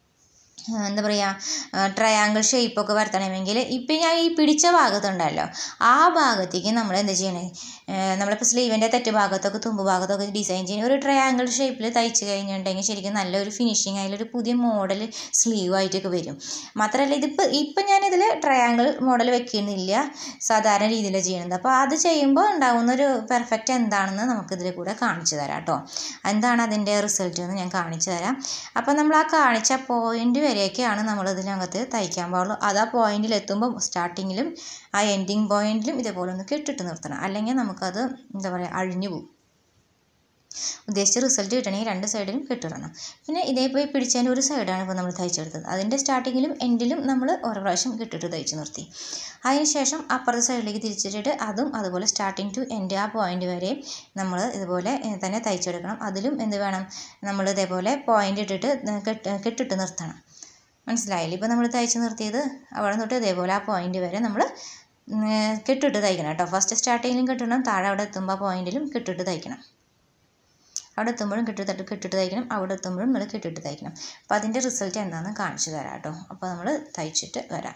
ആ, എന്താ പറയുക ട്രയാങ്കിൾ ഷേപ്പൊക്കെ വരുത്തണമെങ്കിൽ ഇപ്പം ഞാൻ ഈ പിടിച്ച ഭാഗത്തുണ്ടല്ലോ ആ ഭാഗത്തേക്ക് നമ്മൾ എന്താ ചെയ്യണേ നമ്മളിപ്പോൾ സ്ലീവിൻ്റെ തെറ്റ് ഭാഗത്തൊക്കെ തുമ്പ് ഭാഗത്തൊക്കെ ഡിസൈൻ ചെയ്യുന്ന ഒരു ട്രയാങ്കിൾ ഷേപ്പിൽ തയ്ച്ച് കഴിഞ്ഞിട്ടുണ്ടെങ്കിൽ ശരിക്കും നല്ലൊരു ഫിനിഷിങ് അതിലൊരു പുതിയ മോഡൽ സ്ലീവ് ആയിട്ടൊക്കെ വരും മാത്രമല്ല ഇതിപ്പോൾ ഇപ്പം ഞാനിതിൽ ട്രയാങ്കിൾ മോഡൽ വെക്കുന്നില്ല സാധാരണ രീതിയിലാണ് ചെയ്യുന്നത് അപ്പോൾ അത് ചെയ്യുമ്പോൾ ഉണ്ടാകുന്ന ഒരു പെർഫെക്റ്റ് എന്താണെന്ന് നമുക്കിതിൽ കൂടെ കാണിച്ചു തരാം കേട്ടോ എന്താണ് അതിൻ്റെ റിസൾട്ട് എന്ന് ഞാൻ കാണിച്ചു തരാം അപ്പോൾ നമ്മൾ ആ കാണിച്ച പോയിന്റ് വരെയൊക്കെയാണ് നമ്മൾ ഇതിനകത്ത് തയ്ക്കാൻ പാടുള്ളൂ അത് ആ പോയിന്റിൽ എത്തുമ്പോൾ സ്റ്റാർട്ടിങ്ങിലും ആ എൻഡിങ് പോയിന്റിലും ഇതേപോലെ ഒന്ന് കെട്ടിട്ട് നിർത്തണം അല്ലെങ്കിൽ നമുക്കത് എന്താ പറയുക അഴിഞ്ഞു പോകും ഉദ്ദേശിച്ച റിസൾട്ട് കിട്ടണമെങ്കിൽ രണ്ട് സൈഡിലും കെട്ടിടണം പിന്നെ ഇതേപോലെ പിടിച്ചതിൻ്റെ ഒരു സൈഡാണ് ഇപ്പോൾ നമ്മൾ തയ്ച്ചെടുത്തത് അതിൻ്റെ സ്റ്റാർട്ടിങ്ങിലും എൻഡിലും നമ്മൾ ഓരോ പ്രാവശ്യം കെട്ടിട്ട് തയ്ച്ച് നിർത്തി അതിനുശേഷം അപ്പുറത്തെ സൈഡിലേക്ക് തിരിച്ചിട്ടിട്ട് അതും അതുപോലെ സ്റ്റാർട്ടിങ് ടു എൻഡ് ആ പോയിന്റ് വരെ നമ്മൾ ഇതുപോലെ ഏ, തന്നെ തയ്ച്ചെടുക്കണം അതിലും എന്ത് വേണം നമ്മൾ ഇതേപോലെ പോയിന്റ് ഇട്ടിട്ട് കെട്ട് കെട്ടിട്ട് നിർത്തണം മനസ്സിലായില്ലേ ഇപ്പോൾ നമ്മൾ തയ്ച്ച് നിർത്തിയത് അവിടെ തൊട്ട് ഇതേപോലെ ആ പോയിന്റ് വരെ നമ്മൾ കെട്ടിട്ട് തയ്ക്കണം കേട്ടോ ഫസ്റ്റ് സ്റ്റാർട്ടിങ്ങിലും കെട്ടണം താഴെ അവിടെ എത്തുമ്പോൾ ആ പോയിന്റിലും കെട്ടിട്ട് തയ്ക്കണം അവിടെ എത്തുമ്പോഴും കെട്ടിട്ട് കെട്ടിട്ട് തയ്ക്കണം അവിടെ എത്തുമ്പോഴും നമ്മൾ കെട്ടിട്ട് തയ്ക്കണം അപ്പോൾ അതിൻ്റെ റിസൾട്ട് എന്താണെന്ന് കാണിച്ചു തരാം കേട്ടോ അപ്പോൾ നമ്മൾ തയ്ച്ചിട്ട് വരാം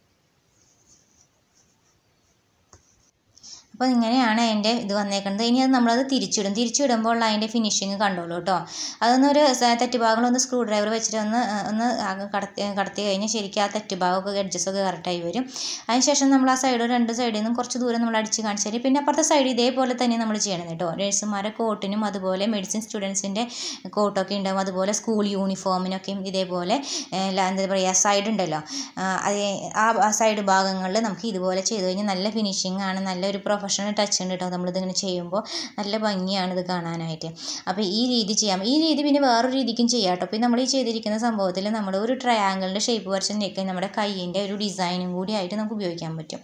അപ്പോൾ ഇങ്ങനെയാണ് അതിൻ്റെ ഇത് വന്നേക്കുന്നത് ഇനി അത് നമ്മളത് തിരിച്ചിടും തിരിച്ചിടുമ്പോൾ ഉള്ള അതിൻ്റെ ഫിനിഷിങ് കണ്ടോളൂ കേട്ടോ അതൊന്നൊരു സ- തെറ്റുഭാഗങ്ങളൊന്ന് സ്ക്രൂ ഡ്രൈവർ വെച്ചിട്ട് ഒന്ന് ആ, ഒന്ന് ആകെ കടത്തി കടത്തി കഴിഞ്ഞാൽ ശരിക്കും ആ തെറ്റുഭാഗമൊക്കെ എഡ്ജസൊക്കെ കറക്റ്റായി വരും അതിനുശേഷം നമ്മൾ ആ സൈഡ് രണ്ട് സൈഡിൽ നിന്നും കുറച്ച് ദൂരം നമ്മൾ അടിച്ച് കാണിച്ചു തരും പിന്നെ അപ്പുറത്തെ സൈഡ് ഇതേപോലെ തന്നെ നമ്മൾ ചെയ്യണം കേട്ടോ നഴ്സുമാരെ കോട്ടിനും അതുപോലെ മെഡിസിൻ സ്റ്റുഡൻസിൻ്റെ കോട്ടൊക്കെ ഉണ്ടാവും അതുപോലെ സ്കൂൾ യൂണിഫോമിനൊക്കെയും ഇതേപോലെ ഏ, ല- എന്താ പറയുക സൈഡ് ഉണ്ടല്ലോ ആ, അത് ആ സൈഡ് ഭാഗങ്ങളിൽ നമുക്ക് ഇതുപോലെ ചെയ്ത് കഴിഞ്ഞാൽ നല്ല ഫിനിഷിംഗ് ആണ് നല്ലൊരു പ്രൊഫഷണൽ ടച്ച് ഉണ്ട് കേട്ടോ നമ്മളിതിങ്ങനെ ചെയ്യുമ്പോൾ നല്ല ഭംഗിയാണ് ഇത് കാണാനായിട്ട് അപ്പോൾ ഈ രീതി ചെയ്യാം ഈ രീതി പിന്നെ വേറൊരു രീതിക്കും ചെയ്യാം കേട്ടോ അപ്പോൾ നമ്മൾ ഈ ചെയ്തിരിക്കുന്ന സംഭവത്തിൽ നമ്മൾ ഒരു ട്രയാങ്കിളിൻ്റെ ഷേപ്പ് വരച്ചിട്ടുണ്ടെങ്കിൽ നമ്മുടെ കയ്യിൻ്റെ ഒരു ഡിസൈനും കൂടി ആയിട്ട് നമുക്ക് ഉപയോഗിക്കാൻ പറ്റും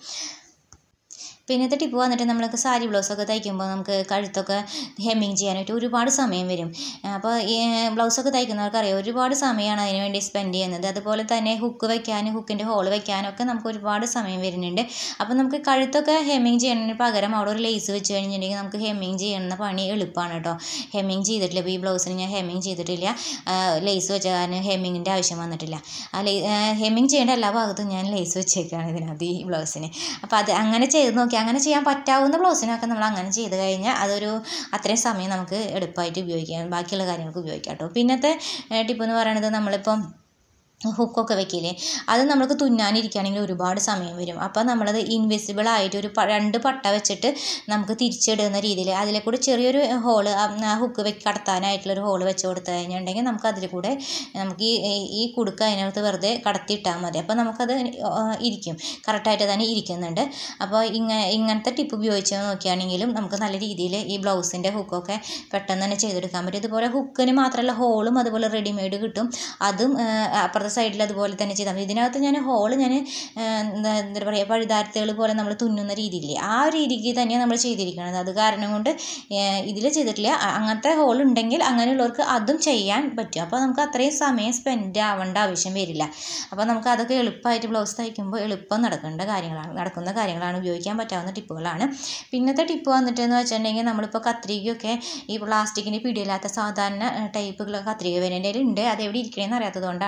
പിന്നത്തെ ടിപ്പ് വന്നിട്ട് നമ്മൾക്ക് സാരി ബ്ലൗസൊക്കെ തയ്ക്കുമ്പോൾ നമുക്ക് കഴുത്തൊക്കെ ഹെമ്മിങ് ചെയ്യാനായിട്ട് ഒരുപാട് സമയം വരും അപ്പോൾ ഈ ബ്ലൗസൊക്കെ തയ്ക്കുന്നവർക്ക് അറിയാം ഒരുപാട് സമയമാണ് അതിന് വേണ്ടി സ്പെൻഡ് ചെയ്യുന്നത് അതുപോലെ തന്നെ ഹുക്ക് വെക്കാനും ഹുക്കിൻ്റെ ഹോൾ വെക്കാനൊക്കെ നമുക്ക് ഒരുപാട് സമയം വരുന്നുണ്ട് അപ്പോൾ നമുക്ക് കഴുത്തൊക്കെ ഹെമ്മിങ് ചെയ്യുന്നതിന് പകരം അവിടെ ഒരു ലേസ് വെച്ച് കഴിഞ്ഞിട്ടുണ്ടെങ്കിൽ നമുക്ക് ഹെമ്മിങ് ചെയ്യുന്ന പണി എളുപ്പമാണ് കേട്ടോ ഹെമ്മിങ് ചെയ്തിട്ടില്ല ഇപ്പോൾ ഈ ബ്ലൗസിന് ഞാൻ ഹെമ്മിങ് ചെയ്തിട്ടില്ല ലേസ് വെച്ച കാരണം ഹെമ്മിങ്ങിൻ്റെ ആവശ്യം വന്നിട്ടില്ല ആ ലേ ഹെമ്മിങ് ചെയ്യേണ്ട എല്ലാ ഭാഗത്തും ഞാൻ ലേസ് വെച്ചേക്കാണ് ഇതിനകത്ത് ഈ ബ്ലൗസിന് അപ്പോൾ അത് അങ്ങനെ ചെയ്ത് നോക്കി അങ്ങനെ ചെയ്യാൻ പറ്റാവുന്ന ബ്ലൗസിനൊക്കെ നമ്മൾ അങ്ങനെ ചെയ്ത് കഴിഞ്ഞാൽ അതൊരു അത്രയും സമയം നമുക്ക് എളുപ്പമായിട്ട് ഉപയോഗിക്കാം ബാക്കിയുള്ള കാര്യങ്ങൾക്ക് ഉപയോഗിക്കാം കേട്ടോ പിന്നത്തെ ടിപ്പ് എന്ന് പറയുന്നത് നമ്മളിപ്പം ഹുക്കൊക്കെ വെക്കില്ലേ അത് നമുക്ക് തുന്നാനിരിക്കുകയാണെങ്കിൽ ഒരുപാട് സമയം വരും അപ്പോൾ നമ്മളത് ഇൻവിസിബിൾ ആയിട്ട് ഒരു പ- രണ്ട് പട്ട വെച്ചിട്ട് നമുക്ക് തിരിച്ചിടുന്ന രീതിയിൽ അതിലെ കൂടെ ചെറിയൊരു ഹോള് ആ ഹുക്ക് വെക്ക് കടത്താനായിട്ടുള്ളൊരു ഹോള് വെച്ച് കൊടുത്തു കഴിഞ്ഞിട്ടുണ്ടെങ്കിൽ നമുക്ക് അതിൽ കൂടെ നമുക്ക് ഈ ഈ- ഈ കുടുക്ക അതിനകത്ത് വെറുതെ കടത്തിയിട്ടാൽ മതി അപ്പോൾ നമുക്കത് ആ, ഇരിക്കും കറക്റ്റായിട്ട് തന്നെ ഇരിക്കുന്നുണ്ട് അപ്പോൾ ഇങ്ങ ഇങ്ങനത്തെ ടിപ്പ് ഉപയോഗിച്ച് നോക്കുകയാണെങ്കിലും നമുക്ക് നല്ല രീതിയിൽ ഈ ബ്ലൗസിൻ്റെ ഹുക്കൊക്കെ പെട്ടെന്ന് തന്നെ ചെയ്തെടുക്കാൻ പറ്റും ഇതുപോലെ ഹുക്കിന് മാത്രമല്ല ഹോളും അതുപോലെ റെഡിമെയ്ഡ് കിട്ടും അതും ആ, അപ്പുറത്തെ സൈഡിൽ അതുപോലെ തന്നെ ചെയ്താൽ മതി ഇതിനകത്ത് ഞാൻ ഹോള് ഞാൻ എന്താ എന്താ പറയുക പഴുതാരത്തുകൾ പോലെ നമ്മൾ തുന്നുന്ന രീതിയില്ലേ ആ രീതിക്ക് തന്നെയാണ് നമ്മൾ ചെയ്തിരിക്കുന്നത് അത് കാരണം കൊണ്ട് ഇതിൽ ചെയ്തിട്ടില്ല അ- അങ്ങനത്തെ ഹോൾ ഉണ്ടെങ്കിൽ അങ്ങനെയുള്ളവർക്ക് അതും ചെയ്യാൻ പറ്റും അപ്പോൾ നമുക്ക് അത്രയും സമയം സ്പെൻഡ് ആവേണ്ട ആവശ്യം വരില്ല അപ്പോൾ നമുക്ക് അതൊക്കെ എളുപ്പമായിട്ട് ബ്ലൗസ് തയ്ക്കുമ്പോൾ എളുപ്പം നടക്കേണ്ട കാര്യങ്ങളാണ് നടക്കുന്ന കാര്യങ്ങളാണ് ഉപയോഗിക്കാൻ പറ്റാവുന്ന ടിപ്പുകളാണ് പിന്നത്തെ ടിപ്പ് വന്നിട്ട് എന്ന് വെച്ചിട്ടുണ്ടെങ്കിൽ നമ്മളിപ്പോൾ കത്രികയൊക്കെ ഈ പ്ലാസ്റ്റിക്കിൻ്റെ പിടിയില്ലാത്ത സാധാരണ ടൈപ്പ് കത്രിക വരുന്നതിൻ്റെ ഉണ്ട് അത് എവിടെ ഇരിക്കണമെന്ന് അറിയാത്തത് കൊണ്ടാണ് അത് ഞാൻ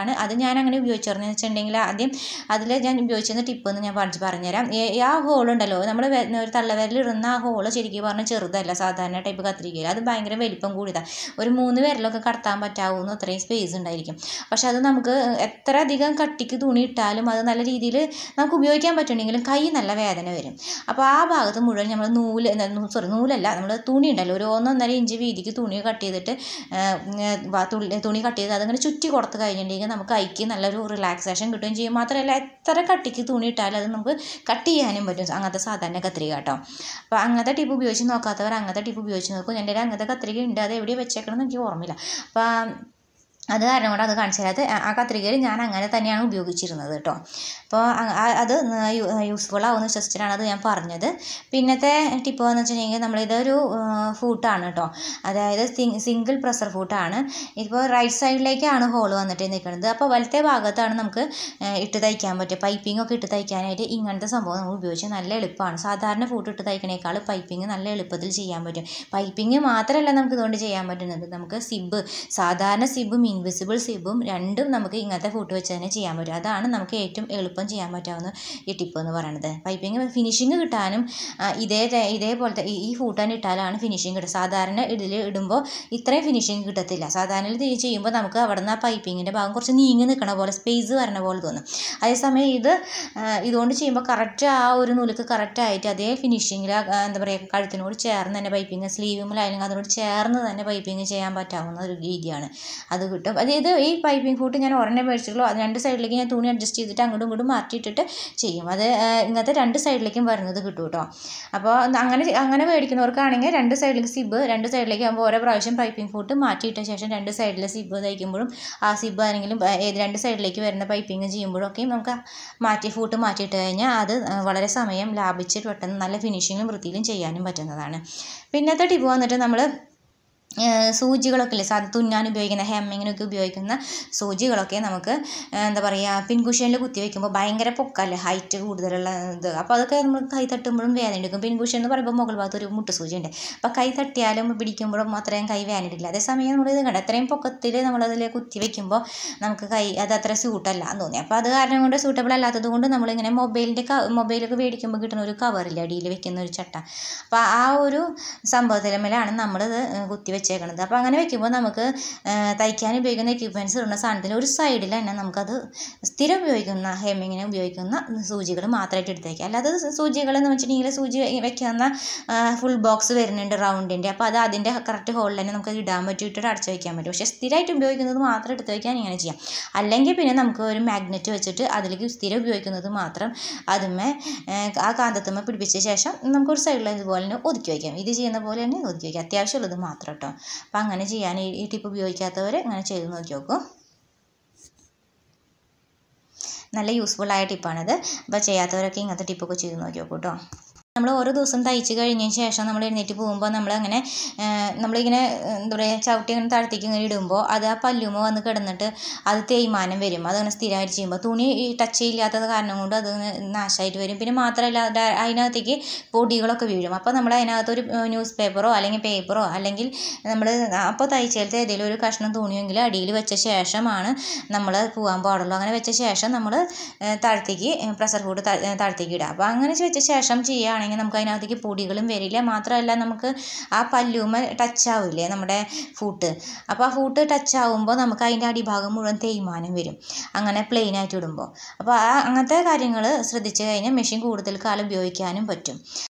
ഞാൻ അങ്ങനെ ഉപയോഗിച്ചിരുന്നത് വെച്ചിട്ടുണ്ടെങ്കിൽ ആദ്യം അതിൽ ഞാൻ ഉപയോഗിച്ചിരുന്ന ടിപ്പ് എന്ന് ഞാൻ പറഞ്ഞു പറഞ്ഞുതരാം ഈ- ആ ഹോൾ ഉണ്ടല്ലോ നമ്മൾ ഒരു തള്ളവിരലിടുന്ന ആ ഹോള് ശരിക്കും പറഞ്ഞാൽ ചെറുതല്ല സാധാരണ ടൈപ്പ് കത്തിരിക്കയിൽ അത് ഭയങ്കര വലിപ്പം കൂടിയതാണ് ഒരു മൂന്ന് വിരലൊക്കെ കടത്താൻ പറ്റാവുന്ന അത്രയും സ്പേസ് ഉണ്ടായിരിക്കും പക്ഷെ അത് നമുക്ക് എത്ര അധികം കട്ടിക്ക് തുണി ഇട്ടാലും അത് നല്ല രീതിയിൽ നമുക്ക് ഉപയോഗിക്കാൻ പറ്റുമെങ്കിലും കൈ നല്ല വേദന വരും അപ്പോൾ ആ ഭാഗത്ത് മുഴുവൻ നമ്മൾ നൂല് സോറി നൂലല്ല നമ്മൾ തുണി ഉണ്ടല്ലോ ഒരു ഒന്നൊന്നര ഇഞ്ച് വീതിക്ക് തുണി കട്ട് ചെയ്തിട്ട് ആ, ആ, തുള്ളി- തുണി കട്ട് ചെയ്ത് അതിങ്ങനെ ചുറ്റി കൊടുത്ത് കഴിഞ്ഞിട്ടുണ്ടെങ്കിൽ നമുക്ക് കൈക്ക് നല്ലൊരു റിലാക്സേഷൻ കിട്ടുകയും ചെയ്യും മാത്രമല്ല എത്ര കട്ടിക്ക് തുണി ഇട്ടാലും അത് നമുക്ക് കട്ട് ചെയ്യാനും പറ്റും അങ്ങനത്തെ സാധാരണ കത്രിക കേട്ടോ അപ്പോൾ അങ്ങനത്തെ ടിപ്പ് ഉപയോഗിച്ച് നോക്കാത്തവർ അങ്ങനത്തെ ടിപ്പ് ഉപയോഗിച്ച് നോക്കും എൻ്റെ കയ്യിൽ അങ്ങനത്തെ കത്രിക ഉണ്ട് അത് എവിടെ വെച്ചേക്കണമെന്ന് എനിക്ക് ഓർമ്മയില്ല അപ്പോൾ അത് കാരണം കൊണ്ട് അത് കാണിച്ചു തരാം അത് ആ കത്രികയിൽ ഞാൻ അങ്ങനെ തന്നെയാണ് ഉപയോഗിച്ചിരുന്നത് കേട്ടോ അപ്പോൾ അത് യൂസ്ഫുൾ ആവുമെന്ന് വിശ്വസിച്ചിട്ടാണ് അത് ഞാൻ പറഞ്ഞത് പിന്നത്തെ ടിപ്പ് എന്ന് വെച്ചിട്ടുണ്ടെങ്കിൽ നമ്മളിതൊരു ഫൂട്ടാണ് കേട്ടോ അതായത് സിംഗിൾ പ്രഷർ ഫൂട്ടാണ് ഇപ്പോൾ റൈറ്റ് സൈഡിലേക്കാണ് ഹോൾ വന്നിട്ട് നിൽക്കുന്നത് അപ്പോൾ വലത്തെ ഭാഗത്താണ് നമുക്ക് ആ, ഇട്ട് തയ്ക്കാൻ പറ്റുക പൈപ്പിംഗ് ഒക്കെ ഇട്ട് തയ്ക്കാനായിട്ട് ഇങ്ങനത്തെ സംഭവം നമ്മൾ ഉപയോഗിച്ച് നല്ല എളുപ്പമാണ് സാധാരണ ഫൂട്ട് ഇട്ട് തയ്ക്കണേക്കാൾ പൈപ്പിംഗ് നല്ല എളുപ്പത്തിൽ ചെയ്യാൻ പറ്റും പൈപ്പിംഗ് മാത്രമല്ല നമുക്ക് ഇതുകൊണ്ട് ചെയ്യാൻ പറ്റുന്നത് നമുക്ക് സിബ് സാധാരണ സിബും ഇൻവിസിബിൾ സിബും രണ്ടും നമുക്ക് ഇങ്ങനത്തെ ഫൂട്ട് വെച്ച് തന്നെ ചെയ്യാൻ പറ്റും അതാണ് നമുക്ക് ഏറ്റവും എളുപ്പം ചെയ്യാൻ പറ്റാവുന്ന ഈ ടിപ്പ് എന്ന് പറയുന്നത് പൈപ്പിംഗ് ഫിനിഷിങ് കിട്ടാനും ആ, ഇതേ ത- ഇതേപോലത്തെ ഈ- ഈ ഫൂട്ട് തന്നെ ഇട്ടാലാണ് ഫിനിഷിങ് കിട്ടുക സാധാരണ ഇതിൽ ഇടുമ്പോൾ ഇത്രയും ഫിനിഷിങ് കിട്ടത്തില്ല സാധാരണ ഇത് ചെയ്യുമ്പോൾ നമുക്ക് അവിടെ നിന്ന് ആ പൈപ്പിങ്ങിൻ്റെ ഭാഗം കുറച്ച് നീങ്ങി നിൽക്കണ പോലെ സ്പേസ് വരണ പോലെ തോന്നും അതേസമയം ഇത് ആ, ഇതുകൊണ്ട് ചെയ്യുമ്പോൾ കറക്റ്റ് ആ ഒരു നൂലുക്ക് കറക്റ്റ് ആയിട്ട് അതേ ഫിനിഷിങ്ങിൽ എന്താ പറയുക കഴുത്തിനോട് ചേർന്ന് തന്നെ പൈപ്പിങ് സ്ലീവുമിലായാലും അതിനോട് ചേർന്ന് തന്നെ പൈപ്പിംഗ് ചെയ്യാൻ പറ്റാവുന്ന ഒരു രീതിയാണ് അത് കിട്ടും അതായത് ഈ പൈപ്പിംഗ് ഫൂട്ട് ഞാൻ ഒരെണ്ണം മേടിച്ചിട്ടുള്ളൂ അത് രണ്ട് സൈഡിലേക്ക് ഞാൻ തുണി അഡ്ജസ്റ്റ് ചെയ്തിട്ട് അങ്ങോട്ടും ഇങ്ങോട്ടും മാറ്റിയിട്ടിട്ട് ചെയ്യും അത് ആ, ഇങ്ങനത്തെ രണ്ട് സൈഡിലേക്കും വരുന്നത് കിട്ടും കേട്ടോ അപ്പോൾ അങ്ങനെ അങ്ങനെ മേടിക്കുന്നവർക്കാണെങ്കിൽ രണ്ട് സൈഡിലേക്ക് സിബ് രണ്ട് സൈഡിലേക്ക് ആകുമ്പോൾ ഓരോ പ്രാവശ്യം പൈപ്പിംഗ് ഫൂട്ട് മാറ്റിയിട്ട ശേഷം രണ്ട് സൈഡിലെ സിബ് തയ്ക്കുമ്പോഴും ആ സിബ് ആണെങ്കിലും ആ, ഏത് രണ്ട് സൈഡിലേക്ക് വരുന്ന പൈപ്പിംഗ് ചെയ്യുമ്പോഴും ഒക്കെയും നമുക്ക് മാറ്റി ഫൂട്ട് മാറ്റിയിട്ട് കഴിഞ്ഞാൽ അത് ആ, വളരെ സമയം ലാഭിച്ച് പെട്ടെന്ന് നല്ല ഫിനിഷിങ്ങും വൃത്തിയിലും ചെയ്യാനും പറ്റുന്നതാണ് പിന്നത്തെ ടിപ്പ് വന്നിട്ട് നമ്മൾ ഏഹ് സൂചികളൊക്കെ ഇല്ലേ സാധാ തുന്നാൻ ഉപയോഗിക്കുന്ന ഹെമ്മിങ്ങിനൊക്കെ ഉപയോഗിക്കുന്ന സൂചികളൊക്കെ നമുക്ക് ഏഹ് എന്താ പറയുക പിൻകുഷ്യനിൽ കുത്തി വെക്കുമ്പോൾ ഭയങ്കര പൊക്കല്ലേ ഹൈറ്റ് കൂടുതലുള്ള ഇത് അപ്പോൾ അതൊക്കെ നമ്മൾ കൈ തട്ടുമ്പോഴും വേദന എടുക്കും പിൻകുഷ്യൻ എന്ന് പറയുമ്പോൾ മുകൾ ഭാഗത്ത് ഒരു മുട്ട് സൂചി ഉണ്ട് അപ്പോൾ കൈ തട്ടിയാലും പിടിക്കുമ്പോഴും അത്രയും കൈ വേദന എടുക്കില്ല അതേസമയം നമ്മൾ ഇത് കണ്ട അത്രയും പൊക്കത്തിൽ നമ്മളതിൽ കുത്തി വെക്കുമ്പോൾ നമുക്ക് കൈ അത് അത്ര സ്യൂട്ടല്ല എന്ന് തോന്നി അപ്പോൾ അത് കാരണം കൊണ്ട് സൂട്ടബിൾ അല്ലാത്തത് കൊണ്ട് നമ്മളിങ്ങനെ മൊബൈലിൻ്റെ മൊബൈലൊക്കെ മേടിക്കുമ്പോൾ കിട്ടുന്ന ഒരു കവറില്ല അടിയിൽ വെക്കുന്ന ഒരു ചട്ട അപ്പോൾ ആ ഒരു സംഭവത്തിലുമേലാണ് നമ്മളിത് കുത്തി വെച്ചേക്കണത് അപ്പോൾ അങ്ങനെ വെക്കുമ്പോൾ നമുക്ക് ആ, തയ്ക്കാൻ ഉപയോഗിക്കുന്ന എക്യുപ്മെൻറ്റ്സ് ഇടുന്ന സാധനത്തിൽ ഒരു സൈഡിൽ തന്നെ നമുക്കത് സ്ഥിരം ഉപയോഗിക്കുന്ന ഹെമ്മിങ്ങിന് ഉപയോഗിക്കുന്ന സൂചികൾ മാത്രമായിട്ട് എടുത്തേക്കാം അല്ലാതെ സൂചികൾ എന്ന് വെച്ചിട്ടുണ്ടെങ്കിൽ സൂചി വെക്കുന്ന ഫുൾ ബോക്സ് വരുന്നുണ്ട് റൗണ്ടിൻ്റെ അപ്പോൾ അത് അതിൻ്റെ കറക്റ്റ് ഹോളിൽ തന്നെ നമുക്ക് ഇടാൻ പറ്റും ഇട്ടിട്ട് അടച്ചു വയ്ക്കാൻ പറ്റും പക്ഷേ സ്ഥിരമായിട്ട് ഉപയോഗിക്കുന്നത് മാത്രം എടുത്ത് വയ്ക്കാൻ ഇങ്ങനെ ചെയ്യാം അല്ലെങ്കിൽ പിന്നെ നമുക്ക് ഒരു മാഗ്നറ്റ് വെച്ചിട്ട് അതിലേക്ക് സ്ഥിരം ഉപയോഗിക്കുന്നത് മാത്രം അതുമേ ആ കാന്തത്തുമ്മ പിടിപ്പിച്ച ശേഷം നമുക്കൊരു സൈഡിൽ ഇതുപോലെ തന്നെ ഒതുക്കി വയ്ക്കാം ഇത് ചെയ്യുന്ന പോലെ തന്നെ ഒതുക്കി വയ്ക്കാം അത്യാവശ്യമുള്ളത് മാത്രം കേട്ടോ അപ്പോൾ അങ്ങനെ ചെയ്യാൻ ഈ ഈ ടിപ്പ് ഉപയോഗിക്കാത്തവർ അങ്ങനെ ചെയ്ത് നോക്കി നോക്കൂ നല്ല യൂസ്ഫുൾ ആയ ടിപ്പാണിത് അപ്പോൾ ചെയ്യാത്തവരൊക്കെ ഇങ്ങനത്തെ ടിപ്പൊക്കെ ചെയ്ത് നോക്കി നോക്കൂ കേട്ടോ നമ്മൾ ഓരോ ദിവസം തയ്ച്ച് കഴിഞ്ഞതിന് ശേഷം നമ്മൾ എഴുന്നേറ്റ് പോകുമ്പോൾ നമ്മളങ്ങനെ ഏഹ്, നമ്മളിങ്ങനെ ഏഹ്, എന്താ പറയുക ചവിട്ടി ഇങ്ങനെ താഴത്തേക്ക് ഇങ്ങനെ ഇടുമ്പോൾ അത് ആ പല്ലുമ വന്ന് കിടന്നിട്ട് അത് തേയ്മാനം വരും അതങ്ങനെ സ്ഥിരമായിട്ട് ചെയ്യുമ്പോൾ തുണി ഈ ടച്ച് ചെയ്യാത്തത് കാരണം കൊണ്ട് അത് നാശമായിട്ട് വരും പിന്നെ മാത്രമല്ല അത് അതിനകത്തേക്ക് പൊടികളൊക്കെ വീഴും അപ്പോൾ നമ്മൾ അതിനകത്തൊരു ന്യൂസ് പേപ്പറോ അല്ലെങ്കിൽ പേപ്പറോ അല്ലെങ്കിൽ നമ്മൾ അപ്പോൾ തയ്ച്ചേലത്തെ ഏതെങ്കിലും ഒരു കഷ്ണം തുണിയെങ്കിലും അടിയിൽ വെച്ച ശേഷമാണ് നമ്മൾ പോകാൻ പാടുള്ളൂ അങ്ങനെ വെച്ച ശേഷം നമ്മൾ താഴത്തേക്ക് പ്രഷർ ഫുഡ് താഴത്തേക്ക് ഇടുക അപ്പോൾ അങ്ങനെ വെച്ച ശേഷം ചെയ്യുകയാണെങ്കിൽ നമുക്ക് അതിനകത്തേക്ക് പൊടികളും വരില്ല മാത്രമല്ല നമുക്ക് ആ പല്ലുമ്മ ടച്ച് ആവില്ലേ നമ്മുടെ ഫൂട്ട് അപ്പോൾ ആ ഫൂട്ട് ടച്ച് ആവുമ്പോൾ നമുക്ക് അതിൻ്റെ അടിഭാഗം മുഴുവൻ തേയ്മാനം വരും അങ്ങനെ പ്ലെയിൻ ആയിട്ട് ഇടുമ്പോൾ അപ്പോൾ ആ അങ്ങനത്തെ കാര്യങ്ങൾ ശ്രദ്ധിച്ചു കഴിഞ്ഞാൽ മെഷീൻ കൂടുതൽ കാലം ഉപയോഗിക്കാനും പറ്റും